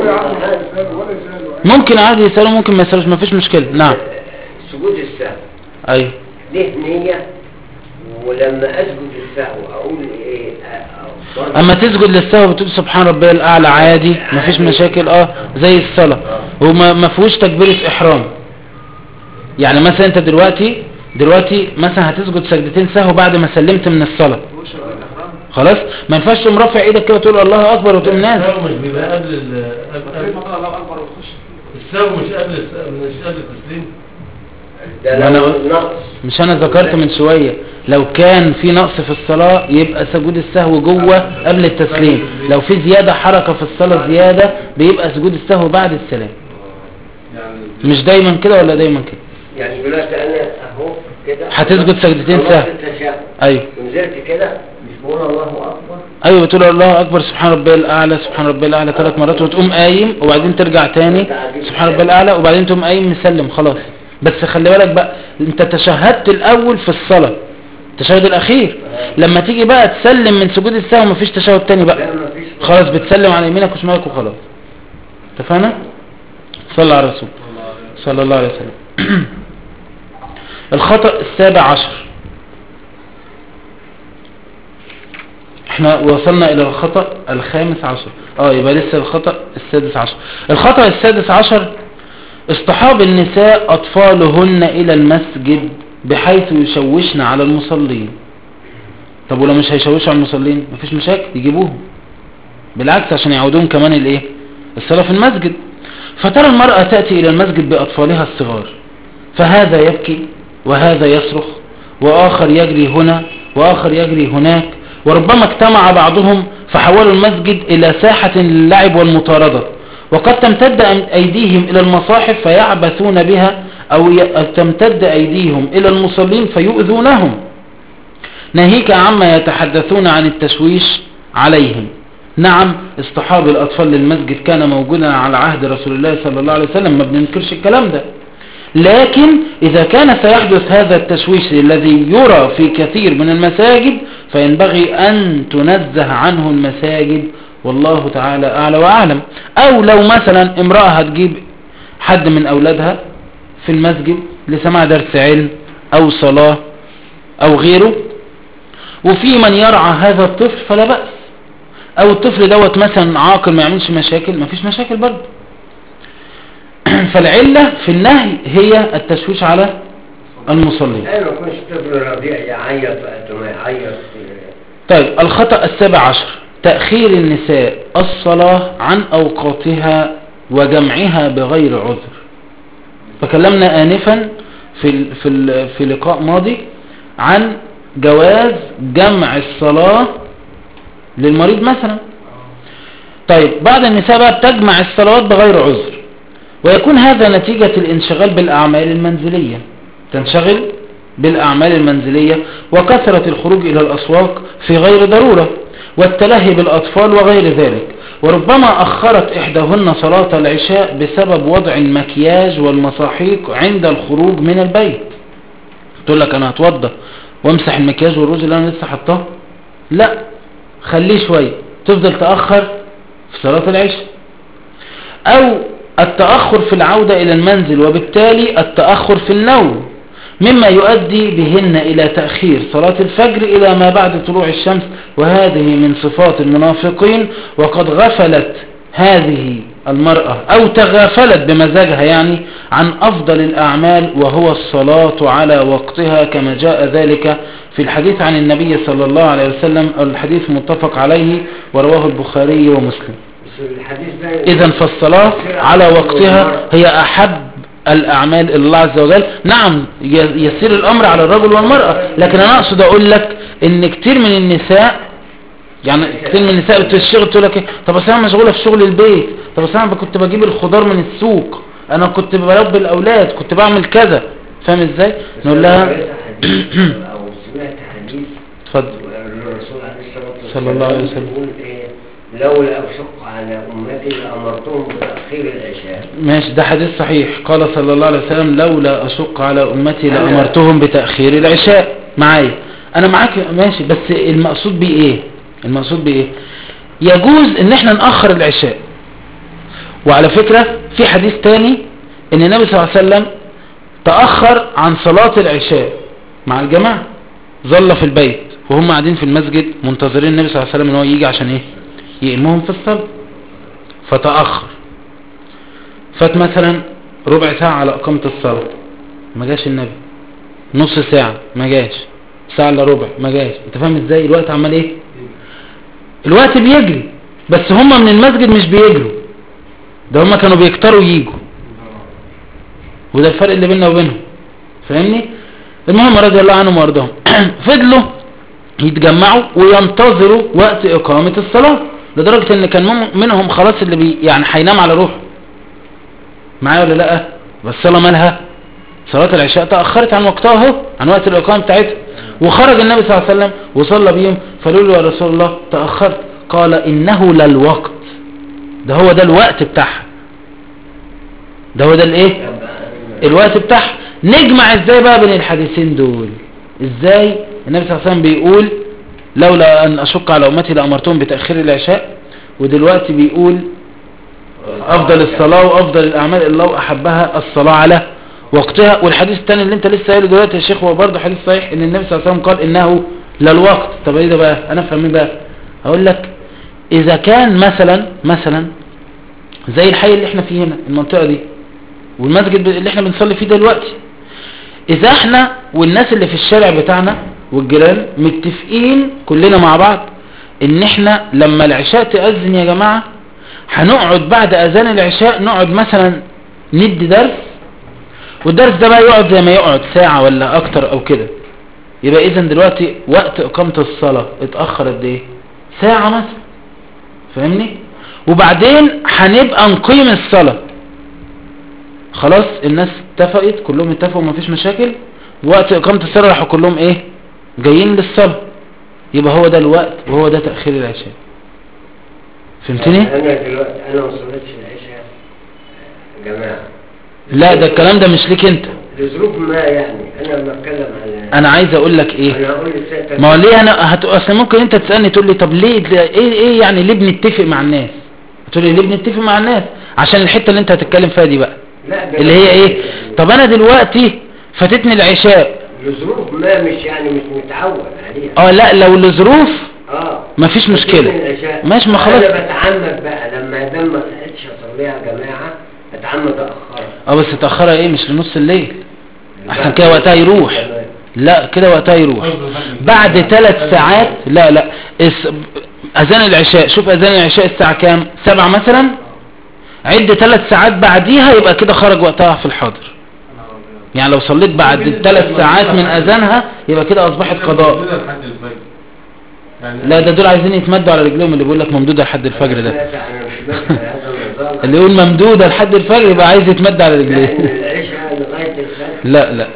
ممكن عادي يسأله ممكن ما يسألوش مفيش مشكلة نعم سجود السهو أيوه ليه نية ولما اسجد السهو اقول ايه أ- برضه- اما تسجد للسهو بتقول سبحان ربي الاعلى عادي مفيش مشاكل اه زي الصلاه وما ما فيهوش تكبيره احرام يعني مثلا انت دلوقتي دلوقتي مثلا هتسجد سجدتين سهو بعد ما سلمت من الصلاه تقولش الاحرام خلاص ما ينفعش تقوم رافع ايدك كده وتقول الله اكبر وتقوم نازل السهو مش بيبقى قبل ال بس قبل- مثلا الله اكبر وتخش السهو مش قبل الس- مش قبل التسليم ده ما لو أنا- نقص مش انا ذكرت من شويه لو كان في نقص في الصلاه يبقى سجود السهو جوه قبل التسليم لو في زياده حركه في الصلاه زياده بيبقى سجود السهو بعد السلام يعني مش دايما كده ولا دايما كده يعني دلوقتي انا اهو كده هتسجد سجدتين خلصت سهو التشهد ايوه ونزلت كده مش بقول الله اكبر ايوه بتقول الله اكبر سبحان ربي الاعلى سبحان ربي الاعلى ثلاث مرات وتقوم قايم وبعدين ترجع تاني سبحان ربي الاعلى وبعدين تقوم قايم مسلم خلاص بس خلي بالك بقى انت تشهدت الاول في الصلاه التشهد الاخير لما تيجي بقى تسلم من سجود السهو مفيش تشهد تاني بقى لا مفيش خلاص بتسلم على يمينك وشمالك وخلاص اتفقنا صلى على الرسول صلى الله عليه وسلم الخطأ السابع عشر احنا وصلنا الى الخطأ الخامس عشر اه يبقى لسه الخطأ السادس عشر الخطأ السادس عشر اصطحاب النساء اطفالهن الى المسجد بحيث يشوشن على المصلين طب ولو مش هيشوشوا على المصلين مفيش مشاكل يجيبوهم بالعكس عشان يعودون كمان الايه الصلاة في المسجد فترى المرأة تأتي الى المسجد باطفالها الصغار فهذا يبكي وهذا يصرخ واخر يجري هنا واخر يجري هناك وربما اجتمع بعضهم فحولوا المسجد الى ساحة للعب والمطاردة وقد تمتد أم- ايديهم الى المصاحف فيعبثون بها او ي- أو تمتد ايديهم الى المصلين فيؤذونهم ناهيك عما يتحدثون عن التشويش عليهم نعم اصطحاب الأطفال للمسجد كان موجودا على عهد رسول الله صلى الله عليه وسلم ما بننكرش الكلام ده لكن إذا كان سيحدث هذا التشويش الذي يرى في كثير من المساجد فينبغي أن تنزه عنه المساجد والله تعالى أعلى وأعلم أو لو مثلا امرأة هتجيب حد من أولادها في المسجد لسماع درس علم أو صلاة أو غيره وفي من يرعى هذا الطفل فلا بأس او الطفل دوت مثلا عاقل ما يعملش مشاكل ما فيش مشاكل برضه فالعلة في النهي هي التشويش على المصلين انا ما كنتش طفل رضيع يعيط وقت ما يعيط طيب الخطأ السابع عشر تأخير النساء الصلاة عن أوقاتها وجمعها بغير عذر فكلمنا آنفا في ال- في ال- في لقاء ماضي عن جواز جمع الصلاة للمريض مثلا طيب بعض النساء بقى بتجمع الصلوات بغير عذر ويكون هذا نتيجة الانشغال بالأعمال المنزلية تنشغل بالأعمال المنزلية وكثرة الخروج إلى الأسواق في غير ضرورة والتلهي بالأطفال وغير ذلك وربما أخرت إحداهن صلاة العشاء بسبب وضع المكياج والمصاحيق عند الخروج من البيت تقول لك أنا هتوضى وامسح المكياج والرز اللي أنا لسه حطاه لا خليه شوية تفضل تأخر في صلاة العشاء أو التأخر في العودة إلى المنزل وبالتالي التأخر في النوم مما يؤدي بهن إلى تأخير صلاة الفجر إلى ما بعد طلوع الشمس وهذه من صفات المنافقين وقد غفلت هذه المرأة أو تغافلت بمزاجها يعني عن أفضل الأعمال وهو الصلاة على وقتها كما جاء ذلك في الحديث عن النبي صلى الله عليه وسلم الحديث متفق عليه ورواه البخاري ومسلم بس الحديث ده إذا فالصلاة على وقتها هي أحب الأعمال إلى الله عز وجل نعم ي- يسير الأمر على الرجل والمرأة لكن أنا أقصد أقول لك إن كتير من النساء يعني كتير من النساء بتشتغل تقول لك إيه، طب أصل أنا مشغولة في شغل البيت طب أصل أنا كنت بجيب الخضار من السوق أنا كنت بربي الأولاد كنت بعمل كذا فاهم إزاي بس نقول أنا لها قريت حديث او سمعت حديث اتفضل الرسول عليه الصلاه والسلام صلى الله عليه وسلم. يقول ايه لولا اشق على امتي لامرتهم بتاخير العشاء ماشي ده حديث صحيح قال صلى الله عليه وسلم لولا أشق على أمتي لأمرتهم بتأخير العشاء معايا أنا معاك ماشي بس المقصود بيه إيه المقصود بيه إيه يجوز إن إحنا نأخر العشاء وعلى فكرة في حديث تاني إن النبي صلى الله عليه وسلم تأخر عن صلاة العشاء مع الجماعة ظل في البيت وهم قاعدين في المسجد منتظرين النبي صلى الله عليه وسلم إن هو يجي عشان إيه يقيمهم في الصلاة فتأخر فات مثلا ربع ساعة على إقامة الصلاة ما جاش النبي نص ساعة ما جاش ساعة الا ربع ما جاش انت فاهم ازاي الوقت عمال ايه الوقت بيجري بس هم من المسجد مش بيجروا ده هم كانوا بيكتروا ييجوا وده الفرق اللي بيننا وبينهم فاهمني المهم رضي الله عنهم وارضاهم فضلوا يتجمعوا وينتظروا وقت إقامة الصلاة لدرجة ان كان مم- منهم خلاص اللي بي يعني هينام على روحه معايا ولا لا والصلاة مالها صلاة العشاء تأخرت عن وقتها اهو عن وقت الإقامة بتاعتها وخرج النبي صلى الله عليه وسلم وصلى بيهم فقالوا له يا رسول الله تأخرت قال إنه للوقت ده هو ده الوقت بتاعها ده هو ده الايه الوقت بتاعها نجمع ازاي بقى بين الحديثين دول ازاي النبي صلى الله عليه وسلم بيقول لولا ان اشق على امتي لامرتهم بتاخير العشاء ودلوقتي بيقول افضل الصلاه وافضل الاعمال اللي الله احبها الصلاه على وقتها والحديث الثاني اللي انت لسه قايله دلوقتي يا شيخ هو برضه حديث صحيح ان النبي صلى الله عليه وسلم قال انه للوقت طب ايه ده بقى انا افهم ايه بقى هقول لك اذا كان مثلا مثلا زي الحي اللي احنا فيه هنا المنطقه دي والمسجد اللي احنا بنصلي فيه دلوقتي اذا احنا والناس اللي في الشارع بتاعنا والجيران متفقين كلنا مع بعض ان احنا لما العشاء تأذن يا جماعة هنقعد بعد اذان العشاء نقعد مثلا ندي درس والدرس ده بقى يقعد زي ما يقعد ساعة ولا اكتر او كده يبقى اذا دلوقتي وقت اقامة الصلاة اتأخر قد ايه ساعة مثلا فاهمني وبعدين هنبقى نقيم الصلاة خلاص الناس اتفقت كلهم اتفقوا مفيش مشاكل وقت اقامة الصلاة راحوا كلهم ايه جايين للصلاة يبقى هو ده الوقت وهو ده تأخير العشاء فهمتني انا دلوقتي انا ما صليتش العشاء يا جماعه لا ده الكلام ده مش ليك انت لظروف ما يعني انا لما اتكلم على انا عايز اقول لك ايه انا اقول للست ما هو ليه انا هت... اصل ممكن انت تسالني تقول لي طب ليه ايه ايه يعني ليه بنتفق مع الناس تقول لي ليه بنتفق مع الناس عشان الحته اللي انت هتتكلم فيها دي بقى لا ده اللي هي ايه طب انا دلوقتي فاتتني العشاء لظروف ما مش يعني مش متعود عليها اه لا لو لظروف اه مفيش مشكلة. فاتتني العشاء. ماشي، ما خلاص. انا بتعمد بقى لما دام ما لحقتش اصليها يا جماعه اتعمد اخرها اه بس اتاخرها ايه مش لنص الليل عشان كده وقتها يروح لا كده وقتها يروح بعد ثلاث ساعات لا لا اس... اذان العشاء شوف اذان العشاء الساعة كام سبعة مثلا عد ثلاث ساعات بعديها يبقى كده خرج وقتها في الحاضر يعني لو صليت بعد ثلاث ساعات من اذانها يبقى كده اصبحت قضاء ممدودة لحد الفجر يعني لا ده دول عايزين يتمدوا على رجلهم اللي بيقول لك ممدودة لحد الفجر ده سمعت عن سمعت عن هذا النظام اللي يقول ممدودة لحد الفجر يبقى عايز يتمد على لأن رجليه العشاء لغايه الفجر لا لا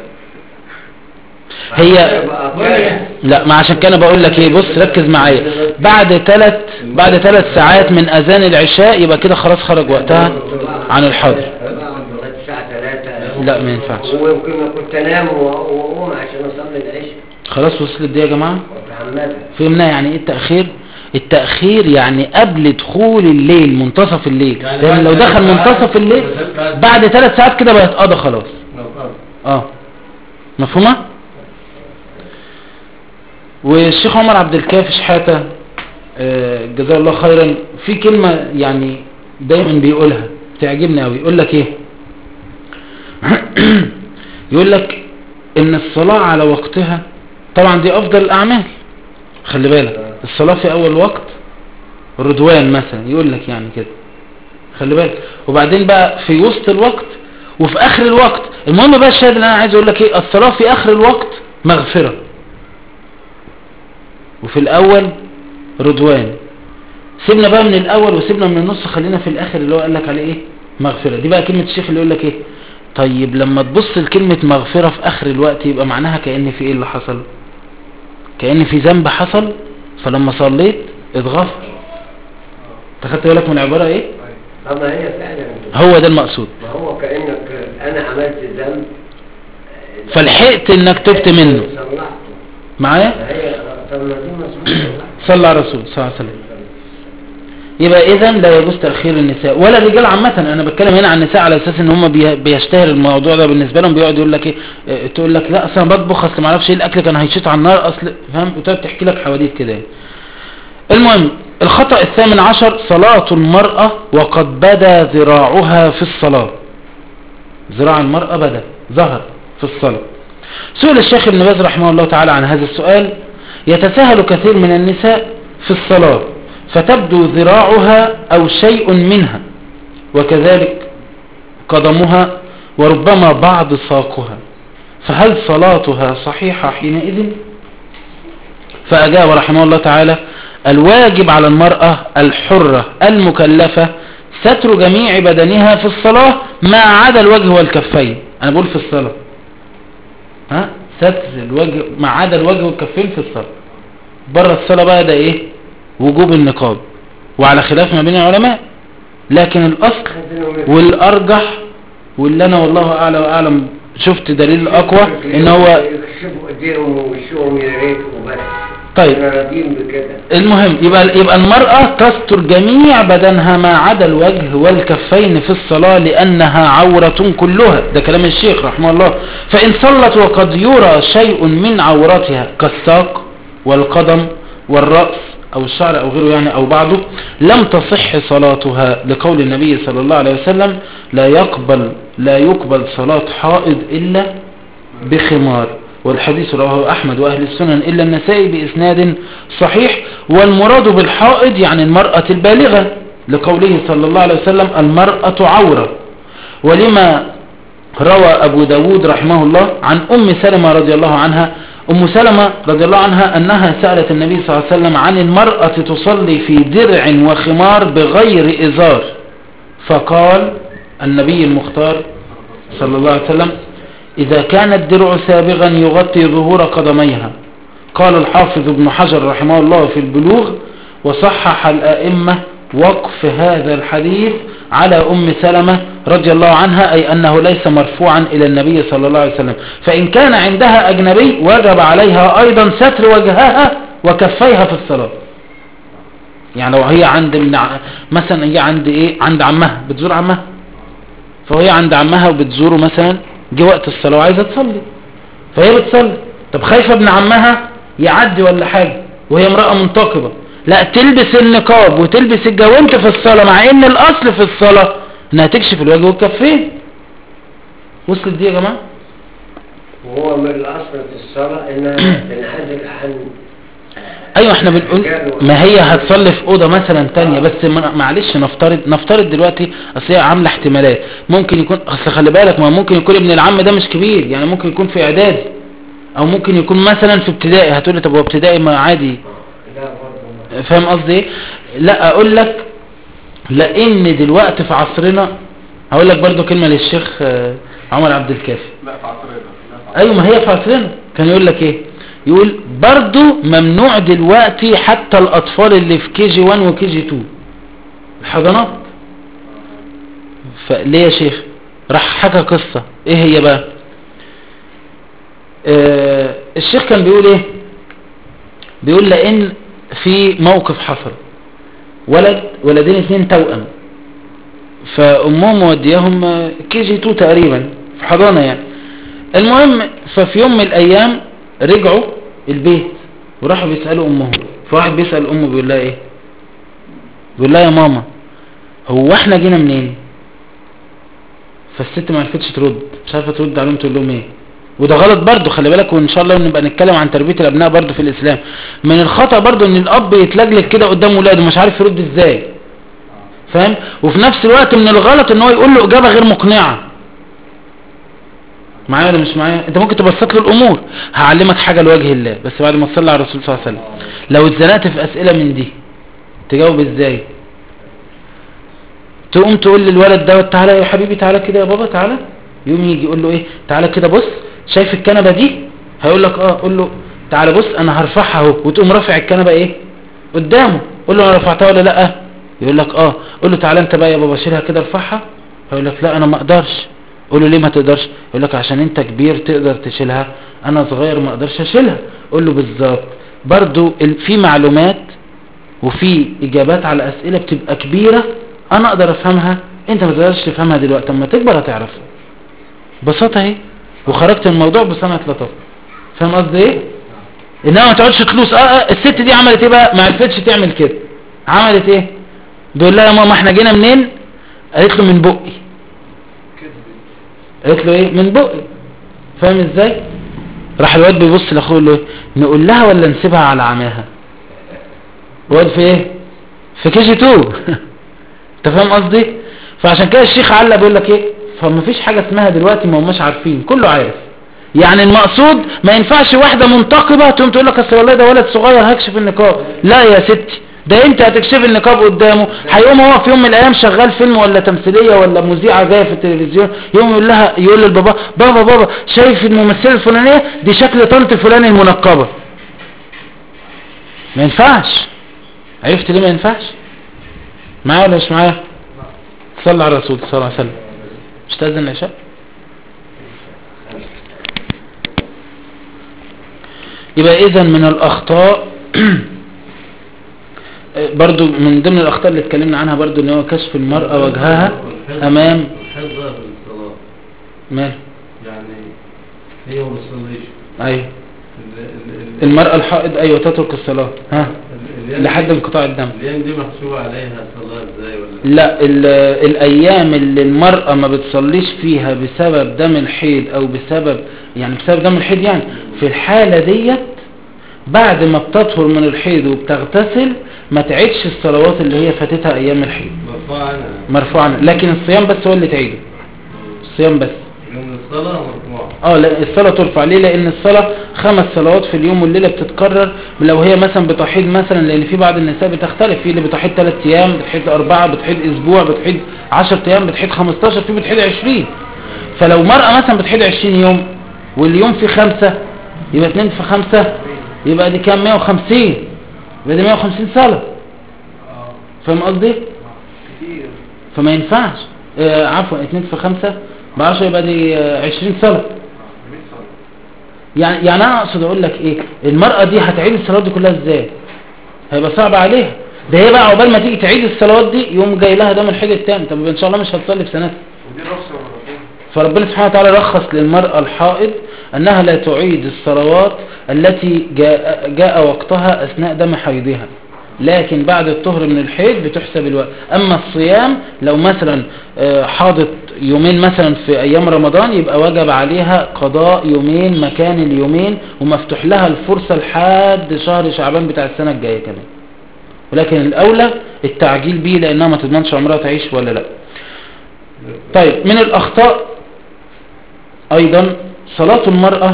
هي بقى كده. لا ما عشان كده بقول لك ايه بص ركز معايا بعد ثلاث بعد ثلاث ساعات من اذان العشاء يبقى كده خلاص خرج وقتها عن الحاضر لغايه الساعه 3 لا ما ينفعش ويمكن كنت انام واقوم عشان اصلي العشاء خلاص وصلت دي يا جماعه واتعمدها فهمنا يعني ايه التاخير التاخير يعني قبل دخول الليل منتصف الليل يعني لان بعد لو ثلاث دخل ساعات- منتصف الليل ثلاث ساعات- بعد ثلاث ساعات كده بقت قضى خلاص لو فرض. اه مفهومة والشيخ عمر عبد الكافي شحاتة آه، جزاه الله خيرا في كلمة يعني دايما بيقولها تعجبني قوي يقول لك ايه يقول لك ان الصلاة على وقتها طبعا دي افضل الاعمال خلي بالك الصلاة في اول وقت رضوان مثلا يقول لك يعني كده خلي بالك وبعدين بقى في وسط الوقت وفي اخر الوقت المهم بقى الشاهد اللي انا عايز اقول لك ايه الصلاة في اخر الوقت مغفرة وفي الاول رضوان سيبنا بقى من الاول وسيبنا من النص خلينا في الاخر اللي هو قال لك عليه ايه مغفرة دي بقى كلمة الشيخ اللي يقول لك ايه طيب لما تبص لكلمة مغفرة في اخر الوقت يبقى معناها كأن في ايه اللي حصل كأن في ذنب حصل فلما صليت اتغفر انت خدت بالك من العبارة ايه اما هي فعلا هو ده المقصود ما هو كانك انا عملت ذنب فلحقت انك تبت منه صلحته معايا ما هي طب ما دي مسؤوليه صلى على الرسول صلى الله عليه وسلم يبقى اذا لا يجوز تأخير النساء ولا الرجال عامة انا بتكلم هنا عن النساء على اساس ان هم بي- بيشتهر الموضوع ده بالنسبة لهم بيقعد يقول لك ايه اه، تقول لك لا اصل انا بطبخ اصل ما اعرفش ايه الاكل كان هيشيط على النار اصل فاهم وتقعد تحكي لك حواديت كده يعني. المهم الخطأ الثامن عشر صلاة المرأة وقد بدا ذراعها في الصلاة ذراع المرأة بدا ظهر في الصلاة سئل الشيخ ابن باز رحمه الله تعالى عن هذا السؤال يتساهل كثير من النساء في الصلاة فتبدو ذراعها أو شيء منها وكذلك قدمها وربما بعض ساقها فهل صلاتها صحيحة حينئذ فأجاب رحمه الله تعالى الواجب على المرأة الحرة المكلفة ستر جميع بدنها في الصلاة ما عدا الوجه والكفين أنا بقول في الصلاة ها ستر الوجه ما عدا الوجه والكفين في الصلاة بره الصلاة بقى ده ايه وجوب النقاب وعلى خلاف ما بين العلماء لكن الأصل والأرجح واللي أنا والله أعلى وأعلم شفت دليل أقوى إن هو يكشفوا ايديهم ووشهم يا ريت وبس طيب احنا راضيين بكده المهم يبقى يبقى المرأة تستر جميع بدنها ما عدا الوجه والكفين في الصلاة لأنها عورة كلها ده كلام الشيخ رحمه الله فإن صلت وقد يرى شيء من عورتها كالساق والقدم والرأس أو الشعر أو غيره يعني أو بعضه لم تصح صلاتها لقول النبي صلى الله عليه وسلم لا يقبل لا يقبل صلاة حائض إلا بخمار والحديث رواه أحمد وأهل السنن إلا النسائي بإسناد صحيح والمراد بالحائض يعني المرأة البالغة لقوله صلى الله عليه وسلم المرأة عورة ولما روى أبو داود رحمه الله عن أم سلمة رضي الله عنها أم سلمة رضي الله عنها أنها سألت النبي صلى الله عليه وسلم عن المرأة تصلي في درع وخمار بغير إزار فقال النبي المختار صلى الله عليه وسلم إذا كان الدرع سابغا يغطي ظهور قدميها قال الحافظ ابن حجر رحمه الله في البلوغ وصحح الآئمة وقف هذا الحديث على أم سلمة رضي الله عنها أي أنه ليس مرفوعا إلى النبي صلى الله عليه وسلم فإن كان عندها أجنبي وجب عليها أيضا ستر وجهها وكفيها في الصلاة يعني لو هي عند من ع- مثلا هي عند ايه عند عمها بتزور عمها فهي عند عمها وبتزوره مثلا جه وقت الصلاة وعايزة تصلي فهي بتصلي طب خايفة ابن عمها يعدي ولا حاجة وهي امرأة منتقبة لا تلبس النقاب وتلبس الجوانت في الصلاة مع ان الاصل في الصلاة انها تكشف الوجه والكفين وصلت دي يا جماعة وهو من الاصل في الصلاه انها تنعزل عن ايوه احنا بنقول ما هي هتصلي في اوضه مثلا تانية بس ما- معلش نفترض نفترض دلوقتي اصل هي عامله احتمالات ممكن يكون اصل خلي بالك ما ممكن يكون ابن العم ده مش كبير يعني ممكن يكون في اعدادي او ممكن يكون مثلا في ابتدائي هتقول لي طب هو ابتدائي ما عادي لا برضه فاهم قصدي ايه لا اقول لك لان دلوقتي في عصرنا هقول لك برضو كلمه للشيخ آه، عمر عبد الكافي لا في عصرنا لا في ايوه ما هي في عصرنا كان يقول لك ايه يقول برضو ممنوع دلوقتي حتى الاطفال اللي في كي جي 1 وكي جي 2 الحضانات فليه يا شيخ راح حكى قصة ايه هي بقى آه الشيخ كان بيقول ايه بيقول لان في موقف حصل ولد ولدين اتنين توأم فامهم مودياهم كي جي 2 تقريبا في حضانة يعني المهم ففي يوم من الايام رجعوا البيت وراحوا بيسألوا امهم فواحد بيسأل امه بيقول لها ايه بيقول لها يا ماما هو احنا جينا منين فالست ما عرفتش ترد مش عارفه ترد عليهم تقول لهم ايه وده غلط برضه خلي بالك وان شاء الله نبقى نتكلم عن تربيه الابناء برضه في الاسلام من الخطا برضه ان الاب يتلجلج كده قدام ولاده مش عارف يرد ازاي فاهم وفي نفس الوقت من الغلط ان هو يقول له اجابه غير مقنعه معايا ولا مش معايا انت ممكن تبسط له الامور هعلمك حاجه لوجه الله بس بعد ما تصلي على الرسول صلى الله عليه وسلم لو اتزنقت في اسئله من دي تجاوب ازاي تقوم تقول للولد دوت تعالى يا حبيبي تعالى كده يا بابا تعالى يقوم يجي يقول له ايه تعالى كده بص شايف الكنبه دي هيقول لك اه قول له تعالى بص انا هرفعها اهو وتقوم رافع الكنبه ايه قدامه قول له انا رفعتها ولا لا يقول لك اه قول له تعالى انت بقى يا بابا شيلها كده ارفعها هيقول لك لا انا ما اقدرش قول له ليه ما تقدرش يقول لك عشان انت كبير تقدر تشيلها انا صغير ما اقدرش اشيلها قول له بالظبط برضو ال- في معلومات وفي اجابات على اسئله بتبقى كبيره انا اقدر افهمها انت ما تقدرش تفهمها دلوقتي اما تكبر هتعرفها ببساطه اهي وخرجت من الموضوع بصنعه لطافه فاهم قصدي ايه انما ما تقعدش تلوس اه اه الست دي عملت ايه بقى ما عرفتش تعمل كده عملت ايه بيقول لها يا ماما احنا جينا منين قالت له من بقي قالت له ايه من بقي فاهم ازاي راح الواد بيبص لاخوه يقول له ايه نقول لها ولا نسيبها على عماها الواد في ايه في كي جي 2 انت فاهم قصدي فعشان كده الشيخ علق بيقول لك ايه فما فيش حاجه اسمها دلوقتي ما هماش عارفين كله عارف يعني المقصود ما ينفعش واحده منتقبه تقوم تقول لك اصل والله ده ولد صغير هكشف النقاب لا يا ستي ده انت هتكشف النقاب قدامه هيقوم هو في يوم من الايام شغال فيلم ولا تمثيليه ولا مذيعه جايه في التلفزيون يقوم يقول لها يقول للبابا بابا بابا شايف الممثله الفلانيه دي شكل طنط فلان المنقبه ما ينفعش عرفت ليه ما ينفعش معايا ولا مش معايا صلى على الرسول صلى الله عليه وسلم مش تأذن العشاء يبقى اذا من الاخطاء برضو من ضمن الاخطاء اللي اتكلمنا عنها برضو ان هو كشف المرأة وجهها امام الحفظ في الصلاة مال يعني هي ما بتصليش ايوه ال- ال- ال- المرأة الحائض ايوه تترك الصلاة ها ال- الأيام لحد دي- انقطاع الدم الايام دي محسوبة عليها صلاة ازاي ولا لا ال- الايام اللي المرأة ما بتصليش فيها بسبب دم الحيض او بسبب يعني بسبب دم الحيض يعني في الحالة ديت بعد ما بتطهر من الحيض وبتغتسل ما تعيدش الصلوات اللي هي فاتتها ايام الحيض مرفوعة عنها مرفوعا لكن الصيام بس هو اللي تعيده الصيام بس لأن الصلاة مرفوعة اه لا الصلاة ترفع ليه لان الصلاة خمس صلوات في اليوم والليلة بتتكرر لو هي مثلا بتحيض مثلا لان في بعض النساء بتختلف في اللي بتحيض 3 ايام بتحيض 4 بتحيض اسبوع بتحيض 10 ايام بتحيض 15 في بتحيض 20 فلو مرأة مثلا بتحيض 20 يوم واليوم فيه خمسة يبقى 2 في 5 يبقى دي كام 150 يبقى دي 150 صلاة فاهم قصدي كتير فما ينفعش آه عفوا 2 في 5 ب 10 يبقى دي آه 20 صلاة 100 صلاة يعني يعني انا اقصد اقول لك ايه المرأة دي هتعيد الصلوات دي كلها ازاي هيبقى صعب عليها ده هي بقى عقبال ما تيجي تعيد الصلوات دي يوم جاي لها دم الحيض التاني طب ان شاء الله مش هتصلي في سنتها ودي رخصة من ربنا فربنا سبحانه وتعالى رخص للمرأة الحائض أنها لا تعيد الصلوات التي جاء, جاء وقتها أثناء دم حيضها لكن بعد الطهر من الحيض بتحسب الوقت أما الصيام لو مثلا آه، حاضت يومين مثلا في أيام رمضان يبقى وجب عليها قضاء يومين مكان اليومين ومفتوح لها الفرصة لحد شهر شعبان بتاع السنة الجاية كمان ولكن الأولى التعجيل بيه لأنها ما تضمنش عمرها تعيش ولا لا طيب من الأخطاء أيضا صلاة المرأة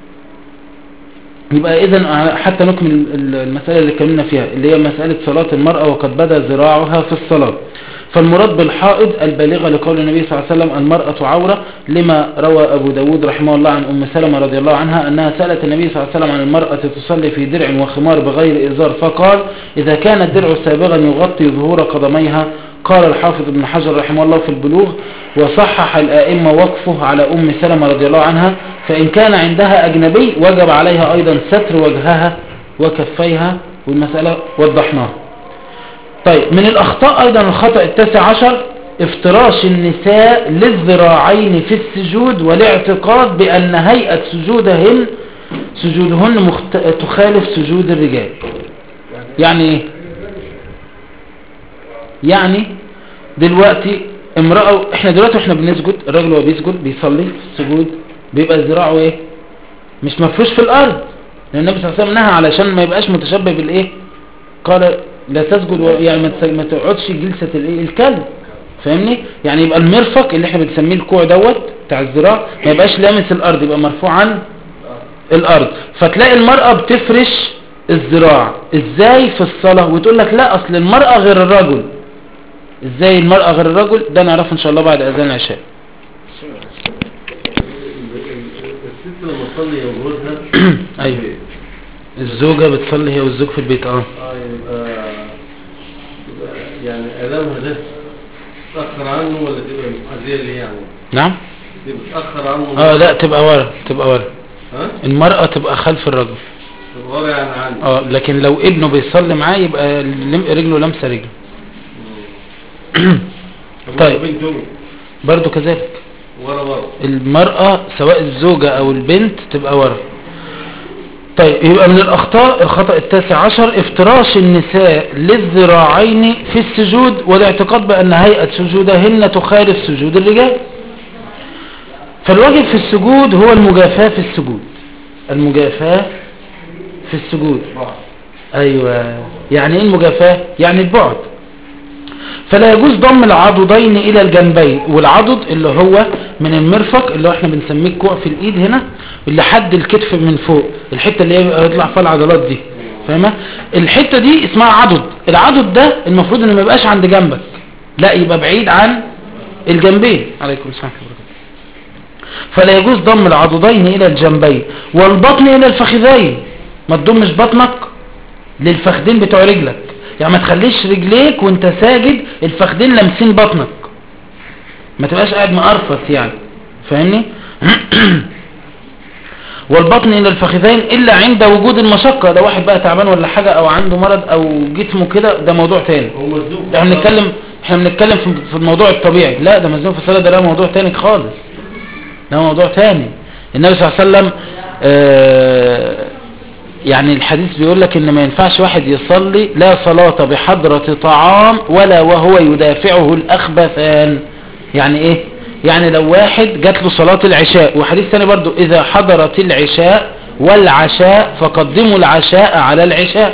يبقى إذا حتى نكمل ال- المسألة اللي اتكلمنا فيها اللي هي مسألة صلاة المرأة وقد بدا ذراعها في الصلاة فالمراد بالحائض البالغة لقول النبي صلى الله عليه وسلم المرأة عورة لما روى أبو داود رحمه الله عن أم سلمة رضي الله عنها أنها سألت النبي صلى الله عليه وسلم عن المرأة تصلي في درع وخمار بغير إزار فقال إذا كان الدرع سابغا يغطي ظهور قدميها قال الحافظ ابن حجر رحمه الله في البلوغ وصحح الآئمة وقفه على أم سلمة رضي الله عنها فإن كان عندها أجنبي وجب عليها أيضا ستر وجهها وكفيها والمسألة وضحناها طيب من الأخطاء أيضا الخطأ التاسع عشر افتراش النساء للذراعين في السجود والاعتقاد بأن هيئة سجودهن سجودهن مخت... تخالف سجود الرجال يعني ايه يعني دلوقتي امرأة احنا دلوقتي احنا بنسجد الراجل وهو بيسجد بيصلي في السجود بيبقى ذراعه ايه مش مفروش في الارض لان النبي صلى الله عليه وسلم نهى علشان ما يبقاش متشبه بالايه قال لا تسجد و- يعني ما تس- ما تقعدش جلسة الايه الكلب فاهمني يعني يبقى المرفق اللي احنا بنسميه الكوع دوت بتاع الذراع ما يبقاش لامس الارض يبقى مرفوع عن الارض فتلاقي المرأة بتفرش الذراع ازاي في الصلاة وتقول لك لا اصل المرأة غير الرجل ازاي المرأة غير الرجل ده نعرفه ان شاء الله بعد اذان العشاء الست لما تصلي وجوزها ايوه الزوجة بتصلي هي والزوج في البيت اه اه يبقى يبقى يعني اعلامها ده تأخر عنه ولا تبقى أذية ليه يعني؟ نعم تبقى تأخر عنه اه لا تبقى ورا تبقى ورا ها؟ المرأة تبقى خلف الرجل تبقى ورا يعني عنه اه لكن لو ابنه بيصلي معاه يبقى لم- رجله لمسة رجله طب طيب. بنته برضو كذلك ورا ورا المرأة سواء الزوجة او البنت تبقى ورا طيب يبقى من الاخطاء الخطأ التاسع عشر افتراش النساء للذراعين في السجود والاعتقاد بان هيئة سجودهن تخالف سجود الرجال فالواجب في السجود هو المجافاة في السجود المجافاة في السجود ايوه يعني ايه المجافاة يعني البعد فلا يجوز ضم العضدين الى الجنبين والعضد اللي هو من المرفق اللي هو احنا بنسميه الكوع في الايد هنا لحد الكتف من فوق الحته اللي هي يطلع فيها العضلات دي فاهمه الحته دي اسمها عضد العضد ده المفروض انه ما يبقاش عند جنبك لا يبقى بعيد عن الجنبين عليكم السلام ورحمه الله فلا يجوز ضم العضدين الى الجنبين والبطن الى الفخذين ما تضمش بطنك للفخدين بتوع رجلك يعني ما تخليش رجليك وانت ساجد الفخدين لامسين بطنك ما تبقاش قاعد مقرفص يعني فاهمني والبطن الى الفخذين الا عند وجود المشقة ده واحد بقى تعبان ولا حاجة او عنده مرض او جسمه كده ده موضوع تاني هو مزدوق ده احنا بنتكلم احنا بنتكلم في في الموضوع الطبيعي لا ده مزنوق في الصلاة ده لا موضوع تاني خالص ده موضوع تاني النبي صلى الله عليه وسلم آه يعني الحديث بيقول لك ان ما ينفعش واحد يصلي لا صلاة بحضرة طعام ولا وهو يدافعه الاخبثان يعني ايه يعني لو واحد جات له صلاة العشاء وحديث ثاني برضو اذا حضرت العشاء والعشاء فقدموا العشاء على العشاء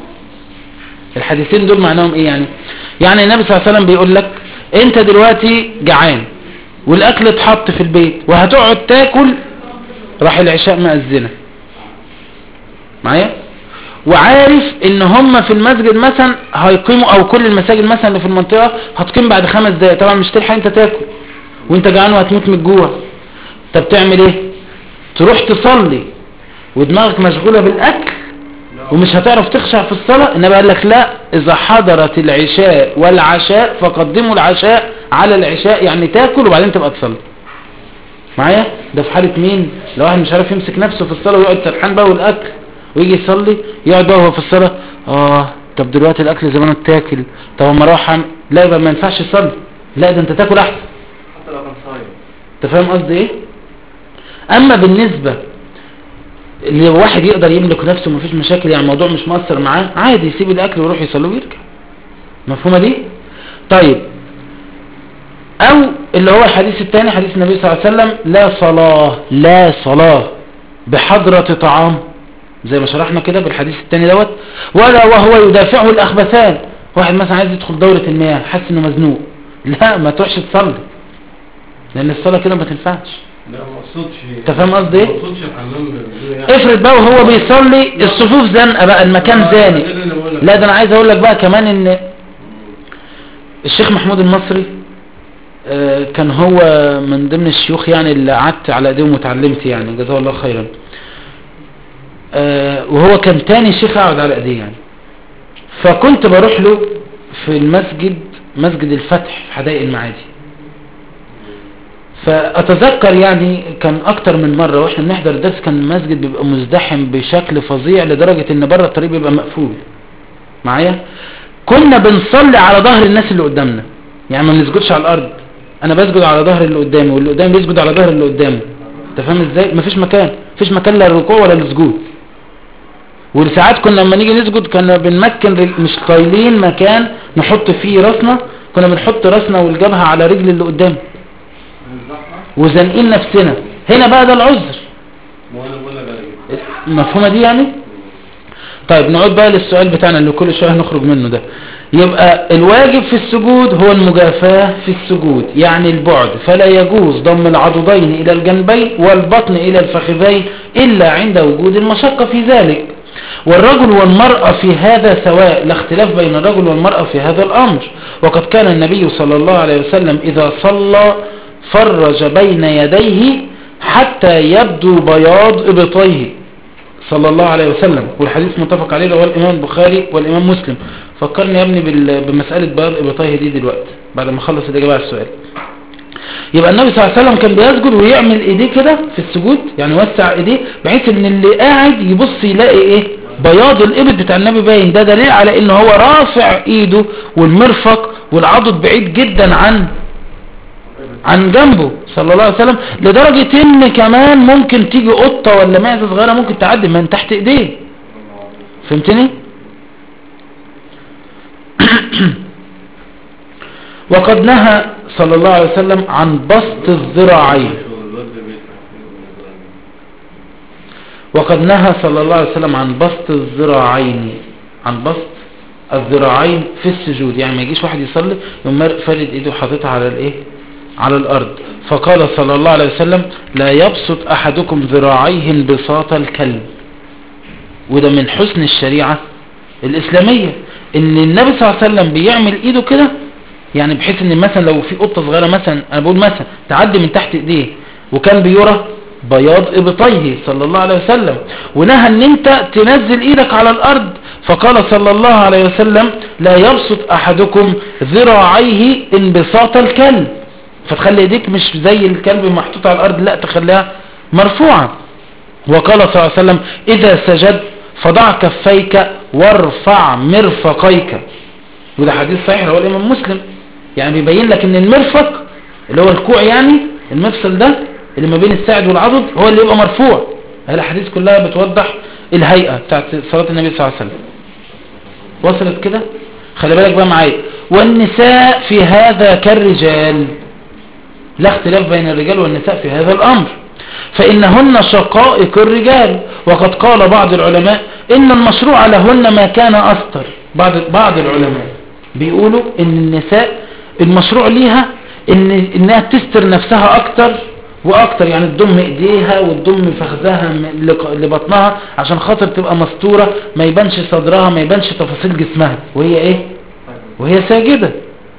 الحديثين دول معناهم ايه يعني يعني النبي صلى الله عليه وسلم بيقول لك انت دلوقتي جعان والاكل اتحط في البيت وهتقعد تاكل راح العشاء مأذنه معايا وعارف ان هم في المسجد مثلا هيقيموا او كل المساجد مثلا اللي في المنطقة هتقيم بعد خمس دقايق طبعا مش تلحق انت تاكل وانت جعان وهتموت من الجوع طب تعمل ايه تروح تصلي ودماغك مشغولة بالاكل ومش هتعرف تخشع في الصلاة النبي قال لك لا اذا حضرت العشاء والعشاء فقدموا العشاء على العشاء يعني تاكل وبعدين تبقى تصلي معايا ده في حالة مين لو واحد مش عارف يمسك نفسه في الصلاة ويقعد سرحان بقى والاكل ويجي يصلي يقعد بقى وهو في الصلاة اه طب دلوقتي الاكل زمانه اتاكل طب اما اروح أعمل- لا يبقى ما ينفعش يصلي لا ده انت تاكل احسن حتى لو كان صايم انت فاهم قصدي ايه اما بالنسبة اللي واحد يقدر يملك نفسه مفيش مشاكل يعني الموضوع مش مؤثر معاه عادي يسيب الاكل ويروح يصلي ويرجع مفهومة دي طيب او اللي هو الحديث الثاني حديث النبي صلى الله عليه وسلم لا صلاة لا صلاة بحضرة طعام زي ما شرحنا كده بالحديث الثاني دوت ولا وهو يدافعه الاخبثان واحد مثلا عايز يدخل دورة المياه حاسس انه مزنوق لا ما تروحش تصلي لان الصلاة كده ما تنفعش لا ما اقصدش انت فاهم قصدي ايه ما اقصدش الحمام بالبدون يعني افرض بقى وهو بيصلي الصفوف زنقه بقى المكان آه، زانق ده اللي أنا بقول لك. لا ده انا عايز اقول لك بقى كمان ان الشيخ محمود المصري آه، كان هو من ضمن الشيوخ يعني اللي قعدت على ايديهم وتعلمت يعني جزاه الله خيرا آه، وهو كان تاني شيخ اقعد على ايديه يعني فكنت بروح له في المسجد مسجد الفتح في حدائق المعادي فاتذكر يعني كان اكتر من مرة واحنا بنحضر الدرس كان المسجد بيبقى مزدحم بشكل فظيع لدرجة ان بره الطريق بيبقى مقفول معايا كنا بنصلي على ظهر الناس اللي قدامنا يعني ما بنسجدش على الارض انا بسجد على ظهر اللي قدامي واللي قدامي بيسجد على ظهر اللي قدامه انت فاهم ازاي مفيش مكان مفيش مكان لا للركوع ولا للسجود وساعات كنا لما نيجي نسجد كنا بنمكن رج... مش طايلين مكان نحط فيه راسنا كنا بنحط راسنا والجبهة على رجل اللي قدام وزنقين نفسنا هنا بقى ده العذر ما انا بقول لك على كده المفهومة دي يعني طيب نعود بقى للسؤال بتاعنا اللي كل شوية هنخرج منه ده يبقى الواجب في السجود هو المجافاة في السجود يعني البعد فلا يجوز ضم العضدين إلى الجنبين والبطن إلى الفخذين إلا عند وجود المشقة في ذلك والرجل والمرأة في هذا سواء لا اختلاف بين الرجل والمرأة في هذا الأمر وقد كان النبي صلى الله عليه وسلم إذا صلى فرج بين يديه حتى يبدو بياض إبطيه صلى الله عليه وسلم والحديث متفق عليه رواه الإمام البخاري والإمام مسلم فكرني يا ابني بال- بمسألة بياض إبطيه دي دلوقتي بعد ما اخلص الإجابة على السؤال يبقى النبي صلى الله عليه وسلم كان بيسجد ويعمل ايديه كده في السجود يعني يوسع ايديه بحيث ان اللي قاعد يبص يلاقي ايه بياض الابط بتاع النبي باين ده دليل على ان هو رافع ايده والمرفق والعضد بعيد جدا عن عن جنبه صلى الله عليه وسلم لدرجة ان كمان ممكن تيجي قطة ولا معزة صغيرة ممكن تعدي من تحت ايديه فهمتني وقد نهى صلى الله عليه وسلم عن بسط الذراعين وقد نهى صلى الله عليه وسلم عن بسط الذراعين عن بسط الذراعين في السجود يعني ما يجيش واحد يصلي يقوم مر- فارد ايده حاططها على الايه على الارض فقال صلى الله عليه وسلم لا يبسط احدكم ذراعيه انبساط الكلب وده من حسن الشريعة الاسلامية ان النبي صلى الله عليه وسلم بيعمل ايده كده يعني بحيث ان مثلا لو في قطة صغيرة مثلا انا بقول مثلا تعدي من تحت ايديه وكان بيرى بياض ابطيه صلى الله عليه وسلم ونهى ان انت تنزل ايدك على الارض فقال صلى الله عليه وسلم لا يبسط احدكم ذراعيه انبساط الكلب فتخلي ايديك مش زي الكلب محطوط على الارض لا تخليها مرفوعة وقال صلى الله عليه وسلم اذا سجد فضع كفيك وارفع مرفقيك وده حديث صحيح رواه الامام مسلم يعني بيبين لك ان المرفق اللي هو الكوع يعني المفصل ده اللي ما بين الساعد والعضد هو اللي يبقى مرفوع الاحاديث كلها بتوضح الهيئة بتاعت صلاة النبي صلى الله عليه وسلم وصلت كده خلي بالك بقى معايا والنساء في هذا كالرجال لا اختلاف بين الرجال والنساء في هذا الامر فإنهن شقائق الرجال وقد قال بعض العلماء إن المشروع لهن ما كان أستر بعض, بعض العلماء بيقولوا إن النساء المشروع ليها إن إنها تستر نفسها أكتر وأكتر يعني تضم إيديها وتضم فخذها م- لق- لبطنها عشان خاطر تبقى مستورة ما يبانش صدرها ما يبانش تفاصيل جسمها وهي إيه وهي ساجدة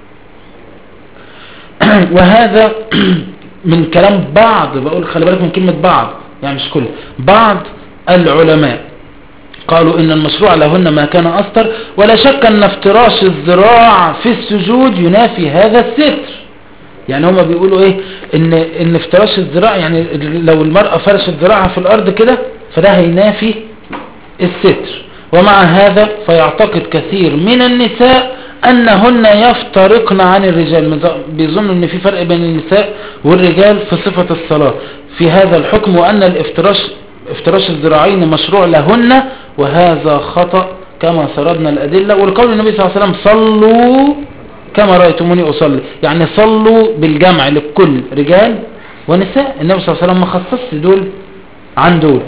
وهذا من كلام بعض بقول خلي بالك من كلمة بعض يعني مش كل بعض العلماء قالوا ان المشروع لهن ما كان أستر ولا شك ان افتراش الذراع في السجود ينافي هذا الستر يعني هما بيقولوا ايه ان, إن افتراش الذراع يعني لو المرأة فرشت ذراعها في الارض كده فده هينافي الستر ومع هذا فيعتقد كثير من النساء أنهن يفترقن عن الرجال مز- بيظنوا أن في فرق بين النساء والرجال في صفة الصلاة في هذا الحكم وأن الافتراش افتراش الذراعين مشروع لهن وهذا خطأ كما سردنا الأدلة والقول النبي صلى الله عليه وسلم صلوا كما رأيتموني أصلي يعني صلوا بالجمع للكل رجال ونساء النبي صلى الله عليه وسلم ما خصصش دول عن دول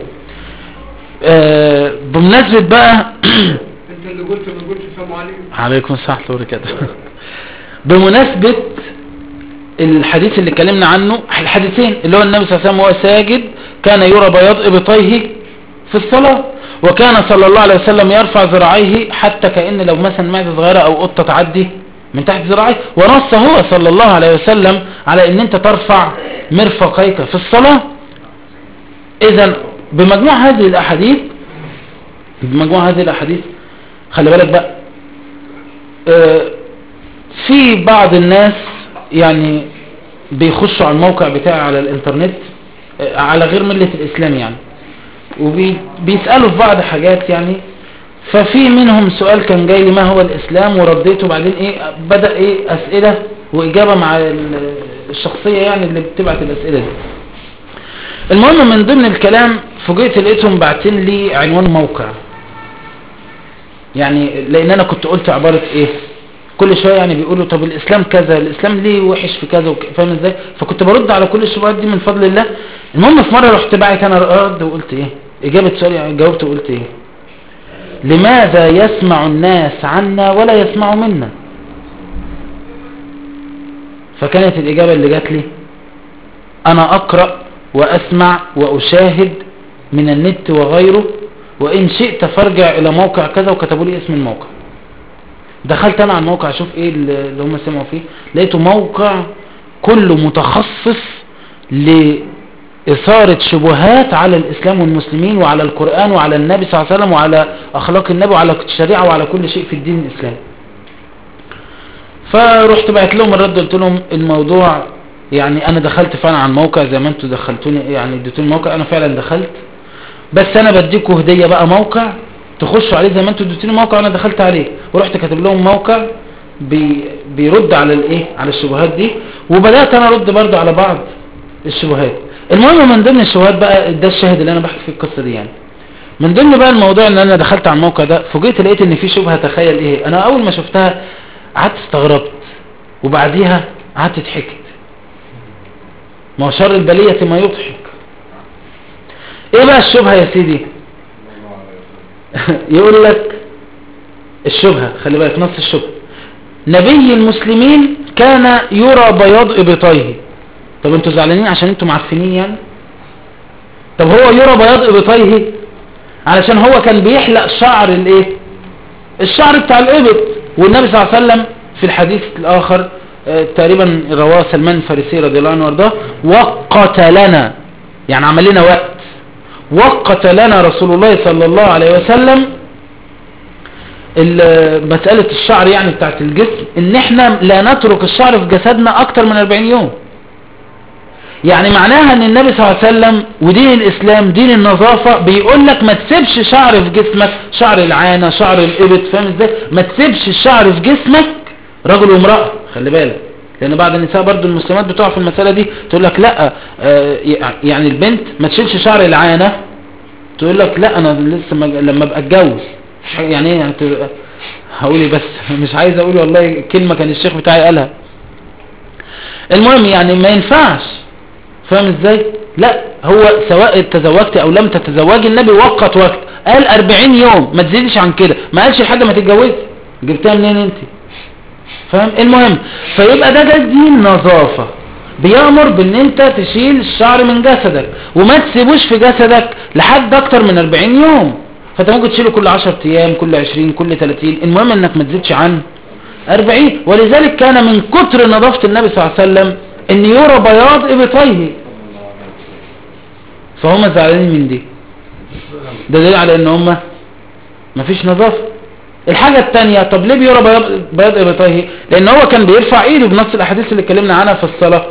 آه بمناسبة بقى انت اللي قلت ما قلتش السلام عليكم عليكم السلام ورحمة الله وبركاته بمناسبة الحديث اللي اتكلمنا عنه الحديثين اللي هو النبي صلى الله عليه وسلم وهو ساجد كان يرى بياض ابطيه في الصلاة وكان صلى الله عليه وسلم يرفع ذراعيه حتى كأن لو مثلا معدة صغيرة او قطة تعدي من تحت ذراعيه ونص هو صلى الله عليه وسلم على ان انت ترفع مرفقيك في الصلاة اذا بمجموع هذه الاحاديث بمجموع هذه الاحاديث خلي بالك بقى آه، في بعض الناس يعني بيخشوا على الموقع بتاعي على الانترنت آه، على غير ملة الاسلام يعني وبيسألوا في بعض حاجات يعني ففي منهم سؤال كان جاي لي ما هو الاسلام ورديته بعدين ايه بدأ ايه اسئلة واجابة مع ال- الشخصية يعني اللي بتبعت الاسئلة دي المهم من ضمن الكلام فوجئت لقيتهم باعتين لي عنوان موقع يعني لان انا كنت قلت عبارة ايه كل شوية يعني بيقولوا طب الاسلام كذا الاسلام ليه وحش في كذا وك- فاهم ازاي فكنت برد على كل الشبهات دي من فضل الله المهم في مرة رحت باعت انا رد وقلت ايه اجابة سؤال يعني جاوبت وقلت ايه لماذا يسمع الناس عنا ولا يسمع منا فكانت الإجابة اللي جات لي أنا أقرأ وأسمع وأشاهد من النت وغيره وإن شئت فارجع إلى موقع كذا وكتبوا لي اسم الموقع دخلت أنا على الموقع أشوف إيه اللي هم سمعوا فيه لقيته موقع كله متخصص لإثارة شبهات على الإسلام والمسلمين وعلى القرآن وعلى النبي صلى الله عليه وسلم وعلى أخلاق النبي وعلى الشريعة وعلى كل شيء في الدين الإسلامي فرحت بعت لهم الرد قلت لهم الموضوع يعني انا دخلت فعلا على الموقع زي ما انتوا دخلتوني يعني اديتوني الموقع انا فعلا دخلت بس انا بديكوا هدية بقى موقع تخشوا عليه زي ما انتوا اديتوني موقع وانا دخلت عليه ورحت كاتب لهم موقع بي بيرد على الايه على الشبهات دي وبدات انا ارد برضو على بعض الشبهات المهم من ضمن الشبهات بقى ده الشاهد اللي انا بحكي فيه القصه دي يعني من ضمن بقى الموضوع ان انا دخلت على الموقع ده فوجئت لقيت ان في شبهه تخيل ايه انا اول ما شفتها قعدت استغربت وبعديها قعدت ضحكت ما هو شر البلية ما يضحك ايه بقى الشبهة يا سيدي يقول لك الشبهة خلي بالك نص الشبهة نبي المسلمين كان يرى بياض ابطيه طب انتوا زعلانين عشان انتوا معفنين يعني طب هو يرى بياض ابطيه علشان هو كان بيحلق شعر الايه الشعر بتاع الابط والنبي صلى الله عليه وسلم في الحديث الاخر آه، تقريبا رواه سلمان الفارسي رضي الله عنه وارضاه وقت لنا يعني عمل لنا وقت وقت لنا رسول الله صلى الله عليه وسلم ال- مسألة الشعر يعني بتاعت الجسم ان احنا لا نترك الشعر في جسدنا اكتر من 40 يوم يعني معناها ان النبي صلى الله عليه وسلم ودين الاسلام دين النظافة بيقول لك ما تسيبش شعر في جسمك شعر العانة شعر الابط فاهم ازاي ما تسيبش الشعر في جسمك رجل وامرأة خلي بالك لان بعض النساء برضو المسلمات بتقع في المسألة دي تقول لك لا آه، يعني البنت ما تشيلش شعر العانة تقول لك لا انا لسه ما- لما ابقى اتجوز مش ح- يعني ايه يعني تبقى- هقول إيه بس مش عايز اقول والله كلمة كان الشيخ بتاعي قالها المهم يعني ما ينفعش فاهم ازاي لا هو سواء تزوجت او لم تتزوجي النبي وقت وقت قال 40 يوم ما تزيدش عن كده ما قالش لحد ما تتجوزي جبتها منين انت فاهم المهم فيبقى ده ده دين نظافة بيأمر بان انت تشيل الشعر من جسدك وما تسيبوش في جسدك لحد اكتر من 40 يوم فانت ممكن تشيله كل 10 ايام كل 20 كل 30 المهم انك ما تزيدش عن 40 ولذلك كان من كتر نظافة النبي صلى الله عليه وسلم ان يرى بياض ابطيه فهم زعلانين من دي ده دليل على ان هم مفيش نظافة الحاجة التانية طب ليه بيرى بياض بياض ابطيه لان هو كان بيرفع ايده بنص الاحاديث اللي اتكلمنا عنها في الصلاة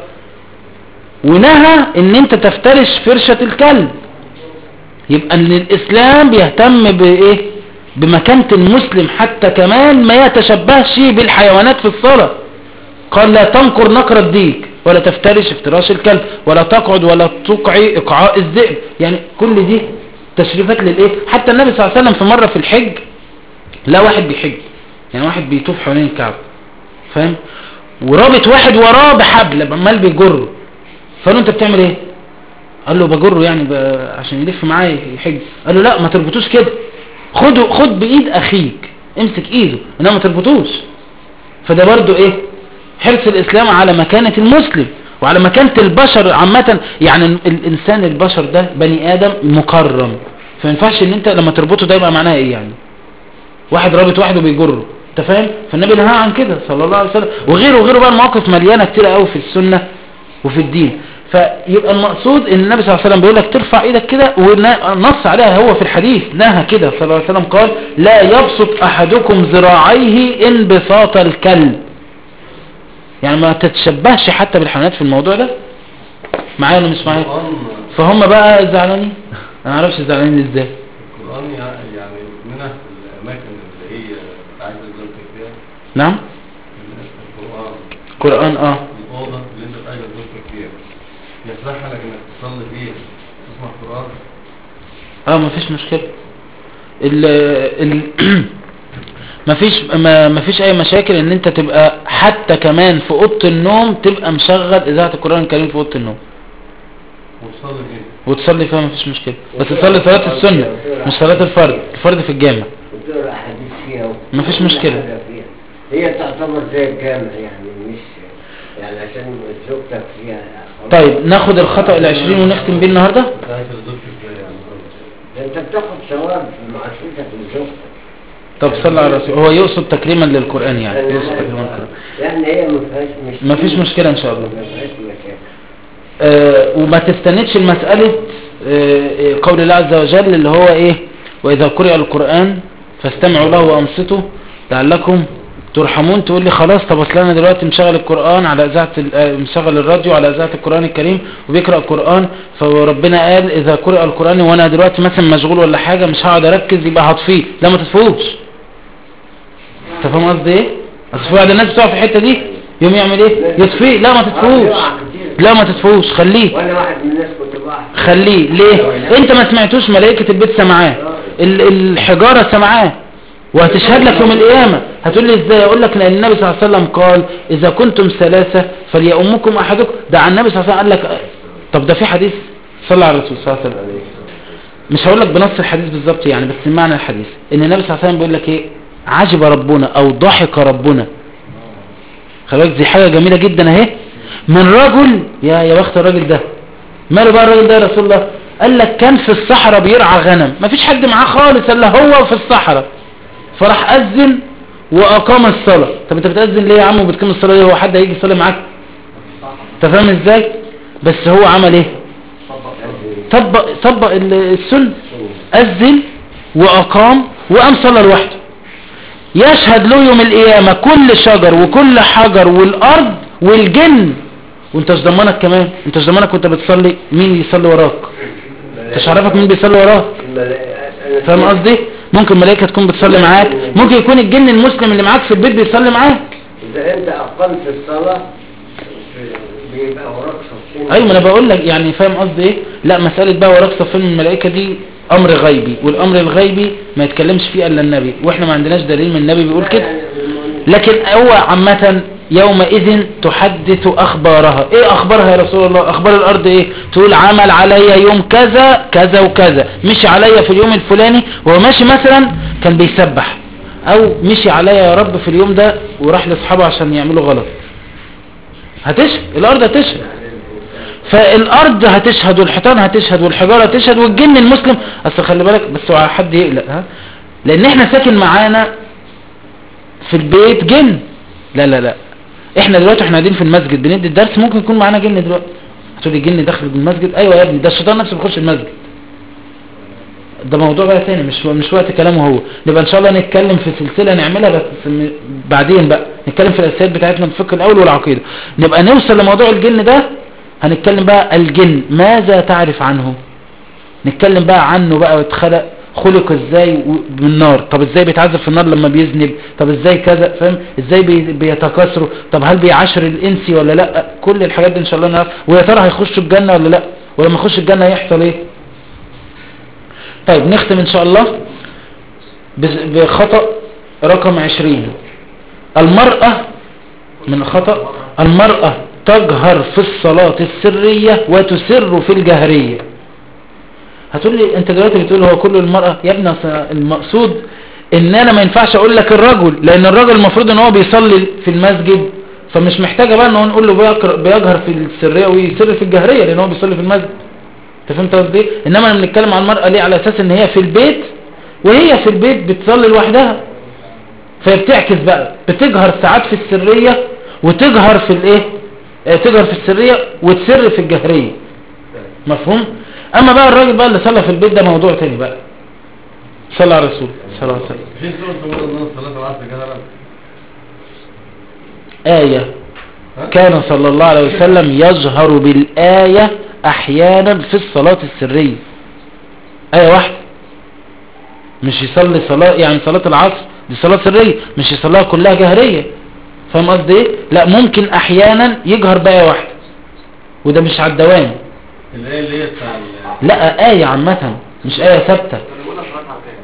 ونهى ان انت تفترش فرشة الكلب يبقى ان الاسلام بيهتم بايه بمكانة المسلم حتى كمان ما يتشبهش بالحيوانات في الصلاة قال لا تنقر نقر الديك ولا تفترش افتراش الكلب ولا تقعد ولا تقعي اقعاء الذئب يعني كل دي تشريفات للايه حتى النبي صلى الله عليه وسلم في مرة في الحج لا واحد بيحج يعني واحد بيطوف حوالين الكعبة فاهم ورابط واحد وراه بحبل عمال بيجره فقال له انت بتعمل ايه قال له بجره يعني ب... عشان يلف معايا يحج قال له لا ما تربطوش كده خده خد بايد اخيك امسك ايده انما ما تربطوش فده برضو ايه حرص الاسلام على مكانة المسلم وعلى مكانة البشر عامة يعني ال- الانسان البشر ده بني ادم مكرم فما ينفعش ان انت لما تربطه ده يبقى معناها ايه يعني واحد رابط واحد وبيجره انت فاهم فالنبي نهى عن كده صلى الله عليه وسلم وغيره وغيره بقى المواقف مليانه كتير قوي في السنه وفي الدين فيبقى المقصود ان النبي صلى الله عليه وسلم بيقول لك ترفع ايدك كده ونص عليها هو في الحديث نهى كده صلى الله عليه وسلم قال لا يبسط احدكم ذراعيه انبساط الكلب يعني ما تتشبهش حتى بالحيوانات في الموضوع ده معايا ولا مش معايا القرآن فهم بقى زعلانين انا معرفش زعلانين ازاي القرآن يع- يعني منها في الأماكن اللي هي عايزة تذكر فيها نعم القرآن قرآن اه الأوضة اللي أنت عايزة تذكر فيها يصح لك إنك تصلي فيها تسمع قرآن اه مفيش مشكلة ال ال مفيش ما مفيش اي مشاكل ان انت تبقى حتى كمان في اوضه النوم تبقى مشغل اذاعه القران الكريم في اوضه النوم وتصلي فيها وتصلي فيها مفيش مشكله بس تصلي صلاه السنه مش صلاه الفرد الفرد في الجامع وبتقرا احاديث فيها و- مفيش وكل مشكلة. حاجة فيها هي تعتبر زي الجامع يعني مش يعني عشان زوجتك فيها خلاص. طيب ناخد الخطأ العشرين ونختم بيه النهاردة ساعة الزوجة في يعني ده انت بتاخد ثواب في معاشرتك لزوجتك طب صلى على الرسول هو يقصد تكريما للقرآن يعني يقصد تكريما للقرآن لان هي ما فيهاش مش مفيش مشكلة ان شاء الله ما فيهاش مشاكل آه، وما تستندش المسألة آه، آه، قول الله عز وجل اللي هو ايه واذا قرئ القرآن فاستمعوا له وانصتوا لعلكم ترحمون تقول لي خلاص طب اصل انا دلوقتي مشغل القرآن على اذاعة ال- آه، مشغل الراديو على اذاعة القرآن الكريم وبيقرأ القرآن فربنا قال اذا قرئ القرآن وانا دلوقتي مثلا مشغول ولا حاجة مش هقعد اركز يبقى هطفيه لا ما تطفوش انت فاهم قصدي ايه اصل في بعض الناس بتقع في الحتة دي يوم يعمل ايه يطفيه لا ما تطفوش بيقع كتير. لا ما تطفوش خليه وانا واحد من الناس كنت بقع خليه ليه انت ما سمعتوش ملائكة البيت سمعاه ال- الحجارة سمعاه وهتشهد لك يوم القيامة هتقول لي ازاي اقول لك لان النبي صلى الله عليه وسلم قال اذا كنتم ثلاثة فليأمكم احدكم ده عن النبي صلى الله عليه وسلم قال لك طب ده في حديث صلى على الرسول صلى الله عليه وسلم مش هقول لك بنص الحديث بالظبط يعني بس معنى الحديث ان النبي صلى الله عليه وسلم بيقول لك ايه عجب ربنا او ضحك ربنا خلي بالك دي حاجه جميله جدا اهي من رجل يا يا بخت الراجل ده ماله بقى الراجل ده يا رسول الله قال لك كان في الصحراء بيرعى غنم مفيش حد معاه خالص الا هو في الصحراء فراح اذن واقام الصلاه طب انت بتاذن ليه يا عم وبتقيم الصلاه ليه هو حد هيجي يصلي معاك انت فاهم ازاي بس هو عمل ايه طبق طبق ال- السنه اذن واقام وقام صلى لوحده يشهد له يوم القيامة كل شجر وكل حجر والأرض والجن وانت مش ضمانك كمان انت مش ضمانك وانت بتصلي مين يصلي وراك انت مش عارفك مين بيصلي وراك الملائكة- فاهم قصدي ممكن ملائكة تكون بتصلي معاك ممكن يكون الجن المسلم اللي معاك في البيت بيصلي معاك إذا أنت أقمت الصلاة بيبقى وراك صفين ايوه ما انا بقول لك يعني فاهم قصدي ايه لا مسألة بقى وراك صفين من الملائكة دي امر غيبي والامر الغيبي ما يتكلمش فيه الا النبي واحنا ما عندناش دليل من النبي بيقول كده لكن هو عامة يومئذ تحدث أخبارها إيه أخبارها يا رسول الله أخبار الأرض إيه تقول عمل عليا يوم كذا كذا وكذا مشي عليا في اليوم الفلاني وهو ماشي مثلا كان بيسبح أو مشي عليا يا رب في اليوم ده وراح لأصحابه عشان يعملوا غلط هتشهد الأرض هتشهد فالأرض هتشهد والحيطان هتشهد والحجارة هتشهد والجن المسلم أصل خلي بالك بس هو حد يقلق ها لأن احنا ساكن معانا في البيت جن لا لا لا احنا دلوقتي احنا قاعدين في المسجد بندي الدرس ممكن يكون معانا جن دلوقتي هتقولي جن داخل المسجد ايوه يا ابني ده الشيطان نفسه بيخش المسجد ده موضوع بقى تاني مش مش وقت كلامه هو نبقى ان شاء الله نتكلم في سلسله نعملها بس م- بعدين بقى نتكلم في الاساسيات بتاعتنا في الفقه الاول والعقيده نبقى نوصل لموضوع الجن ده هنتكلم بقى الجن ماذا تعرف عنه نتكلم بقى عنه بقى واتخلق خلق ازاي و- بالنار طب ازاي بيتعذب في النار لما بيذنب طب ازاي كذا فاهم ازاي بي- بيتكاثروا طب هل بيعاشر الانسي ولا لا كل الحاجات دي ان شاء الله نعرف ويا ترى هيخشوا الجنه ولا لا ولما يخش الجنه هيحصل ايه طيب نختم ان شاء الله بز- بخطأ رقم عشرين المرأة من الخطأ المرأة تجهر في الصلاة السرية وتسر في الجهرية هتقول لي انت دلوقتي بتقول هو كل المرأة يا ابني أصل المقصود ان انا ما ينفعش اقول لك الرجل لان الرجل المفروض ان هو بيصلي في المسجد فمش محتاجة بقى ان هو نقول له بيقر- بيجهر في السرية ويسر في الجهرية لان هو بيصلي في المسجد انت فهمت قصدي ايه؟ انما انا بنتكلم عن المرأة ليه على اساس ان هي في البيت وهي في البيت بتصلي لوحدها فهي بتعكس بقى بتجهر ساعات في السرية وتجهر في الايه اه، تجهر في السرية وتسر في الجهرية مفهوم اما بقى الراجل بقى اللي صلى في البيت ده موضوع تاني بقى صلى على الرسول صلى الله عليه وسلم في سورة تقول ان صلاة العصر جهرا آية كان صلى الله عليه وسلم يجهر بالآية أحيانا في الصلاة السرية آية واحدة مش يصلي صلاة يعني صلاة العصر دي صلاة سرية مش يصليها كلها جهرية فاهم قصدي ايه لا ممكن أحيانا يجهر بآية واحدة وده مش على الدوام الآية اللي هي بتاع ال- لا آية عامة مش آية ثابتة اللي بيقولها صلاة على كام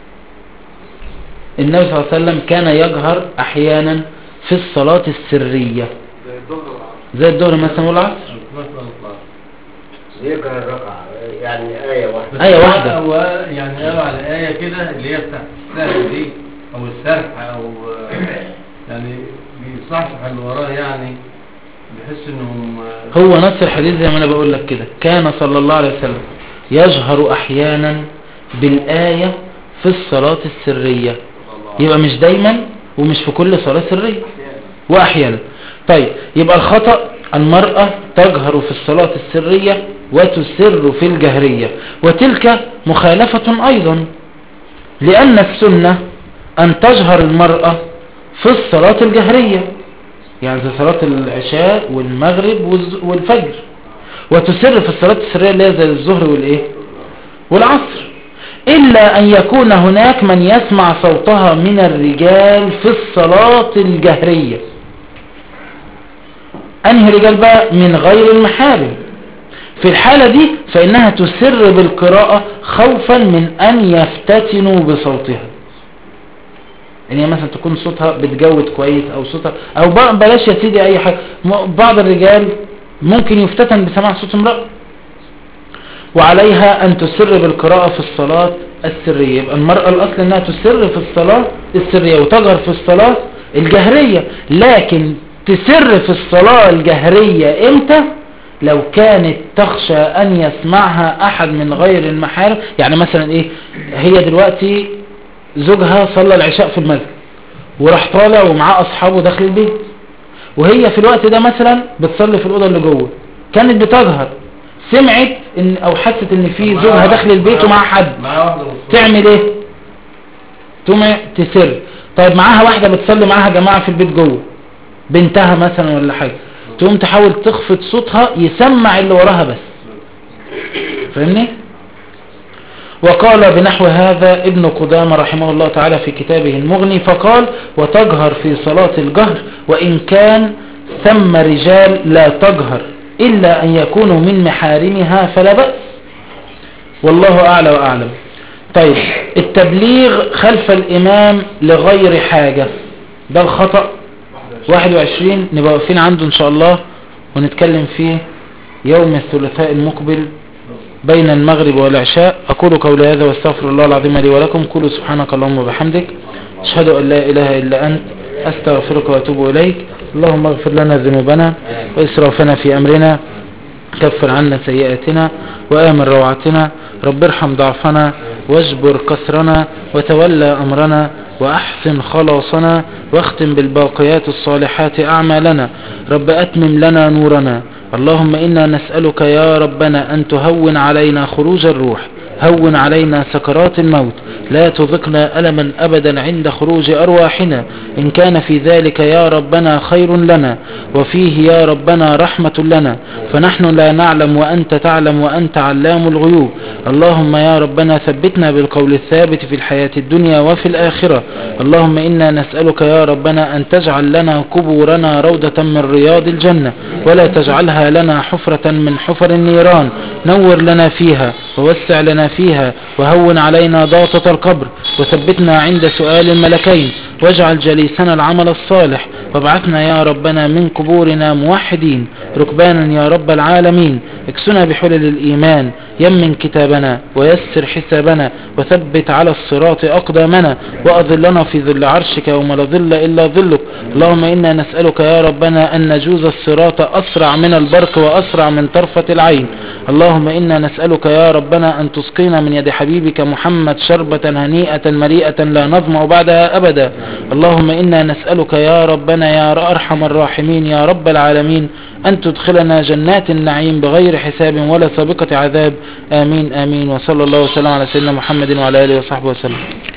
النبي صلى الله عليه وسلم كان يجهر أحيانا في الصلاة السرية زي الظهر والعصر زي الظهر مثلا والعصر مثلا العصر. يقرأ الرقعة يعني آية واحدة آية واحدة. هو يعني قالوا على آية كده اللي هي بتاعت السهل دي أو السرح أو آه، يعني بيصحصح اللي وراه يعني بحس إنهم آه، هو نفس الحديث زي ما انا بقول لك كده كان صلى الله عليه وسلم يجهر احيانا بالآية في الصلاة السرية يبقى مش دايما ومش في كل صلاة سرية واحيانا طيب يبقى الخطأ المرأة تجهر في الصلاة السرية وتسر في الجهرية وتلك مخالفة ايضا لان السنة ان تجهر المرأة في الصلاة الجهرية يعني زي صلاة العشاء والمغرب والز- والفجر وتسر في الصلاة السرية اللي هي زي الظهر والايه والعصر إلا أن يكون هناك من يسمع صوتها من الرجال في الصلاة الجهرية أنهي رجال بقى من غير المحارم في الحالة دي فإنها تسر بالقراءة خوفا من أن يفتتنوا بصوتها ان هي مثلا تكون صوتها بتجود كويس او صوتها او بقى بلاش يا سيدي اي حاجه م- بعض الرجال ممكن يفتتن بسماع صوت امرأة وعليها ان تسر بالقراءة في الصلاة السرية يبقى المرأة الاصل انها تسر في الصلاة السرية وتجهر في الصلاة الجهرية لكن تسر في الصلاة الجهرية امتى لو كانت تخشى ان يسمعها احد من غير المحارم يعني مثلا ايه هي دلوقتي زوجها صلى العشاء في المسجد وراح طالع ومعاه اصحابه داخل البيت وهي في الوقت ده مثلا بتصلي في الاوضه اللي جوه كانت بتظهر سمعت ان او حست ان في زوجها داخل البيت ومعاه حد معاه واحدة بالصوت. تعمل ايه تقوم تسر طيب معاها واحده بتصلي معاها جماعه في البيت جوه بنتها مثلا ولا حاجه تقوم تحاول تخفض صوتها يسمع اللي وراها بس فاهمني وقال بنحو هذا ابن قدامة رحمه الله تعالى في كتابه المغني فقال وتجهر في صلاة الجهر وإن كان ثم رجال لا تجهر إلا أن يكونوا من محارمها فلا بأس والله أعلى وأعلم طيب التبليغ خلف الإمام لغير حاجة ده الخطأ 21 نبقى واقفين عنده إن شاء الله ونتكلم فيه يوم الثلاثاء المقبل بين المغرب والعشاء أقول قولي هذا واستغفر الله العظيم لي ولكم قولوا سبحانك اللهم وبحمدك أشهد أن لا إله إلا أنت أستغفرك وأتوب إليك اللهم اغفر لنا ذنوبنا وإسرافنا في أمرنا كفر عنا سيئاتنا وآمن روعتنا رب ارحم ضعفنا واجبر كسرنا وتولى أمرنا وأحسن خلاصنا واختم بالباقيات الصالحات أعمالنا رب أتمم لنا نورنا اللهم إنا نسألك يا ربنا أن تهون علينا خروج الروح هون علينا سكرات الموت لا تذقنا ألما أبدا عند خروج أرواحنا إن كان في ذلك يا ربنا خير لنا وفيه يا ربنا رحمة لنا فنحن لا نعلم وأنت تعلم وأنت علام الغيوب اللهم يا ربنا ثبتنا بالقول الثابت في الحياة الدنيا وفي الآخرة اللهم إنا نسألك يا ربنا أن تجعل لنا قبورنا روضة من رياض الجنة ولا تجعلها لنا حفرة من حفر النيران نور لنا فيها ووسع لنا فيها وهون علينا ضاطة القبر وثبتنا عند سؤال الملكين واجعل جليسنا العمل الصالح وابعثنا يا ربنا من قبورنا موحدين ركبانا يا رب العالمين اكسنا بحلل الإيمان يمن كتابنا ويسر حسابنا وثبت على الصراط أقدامنا وأظلنا في ظل عرشك يوم لا ظل إلا ظلك اللهم إنا نسألك يا ربنا أن نجوز الصراط أسرع من البرق وأسرع من طرفة العين اللهم إنا نسألك يا ربنا أن تسقينا من يد حبيبك محمد شربة هنيئة مريئة لا نظمع بعدها أبدا اللهم إنا نسألك يا ربنا يا أرحم الراحمين يا رب العالمين أن تدخلنا جنات النعيم بغير حساب ولا سابقة عذاب آمين آمين وصلى الله وسلم على سيدنا محمد وعلى آله وصحبه وسلم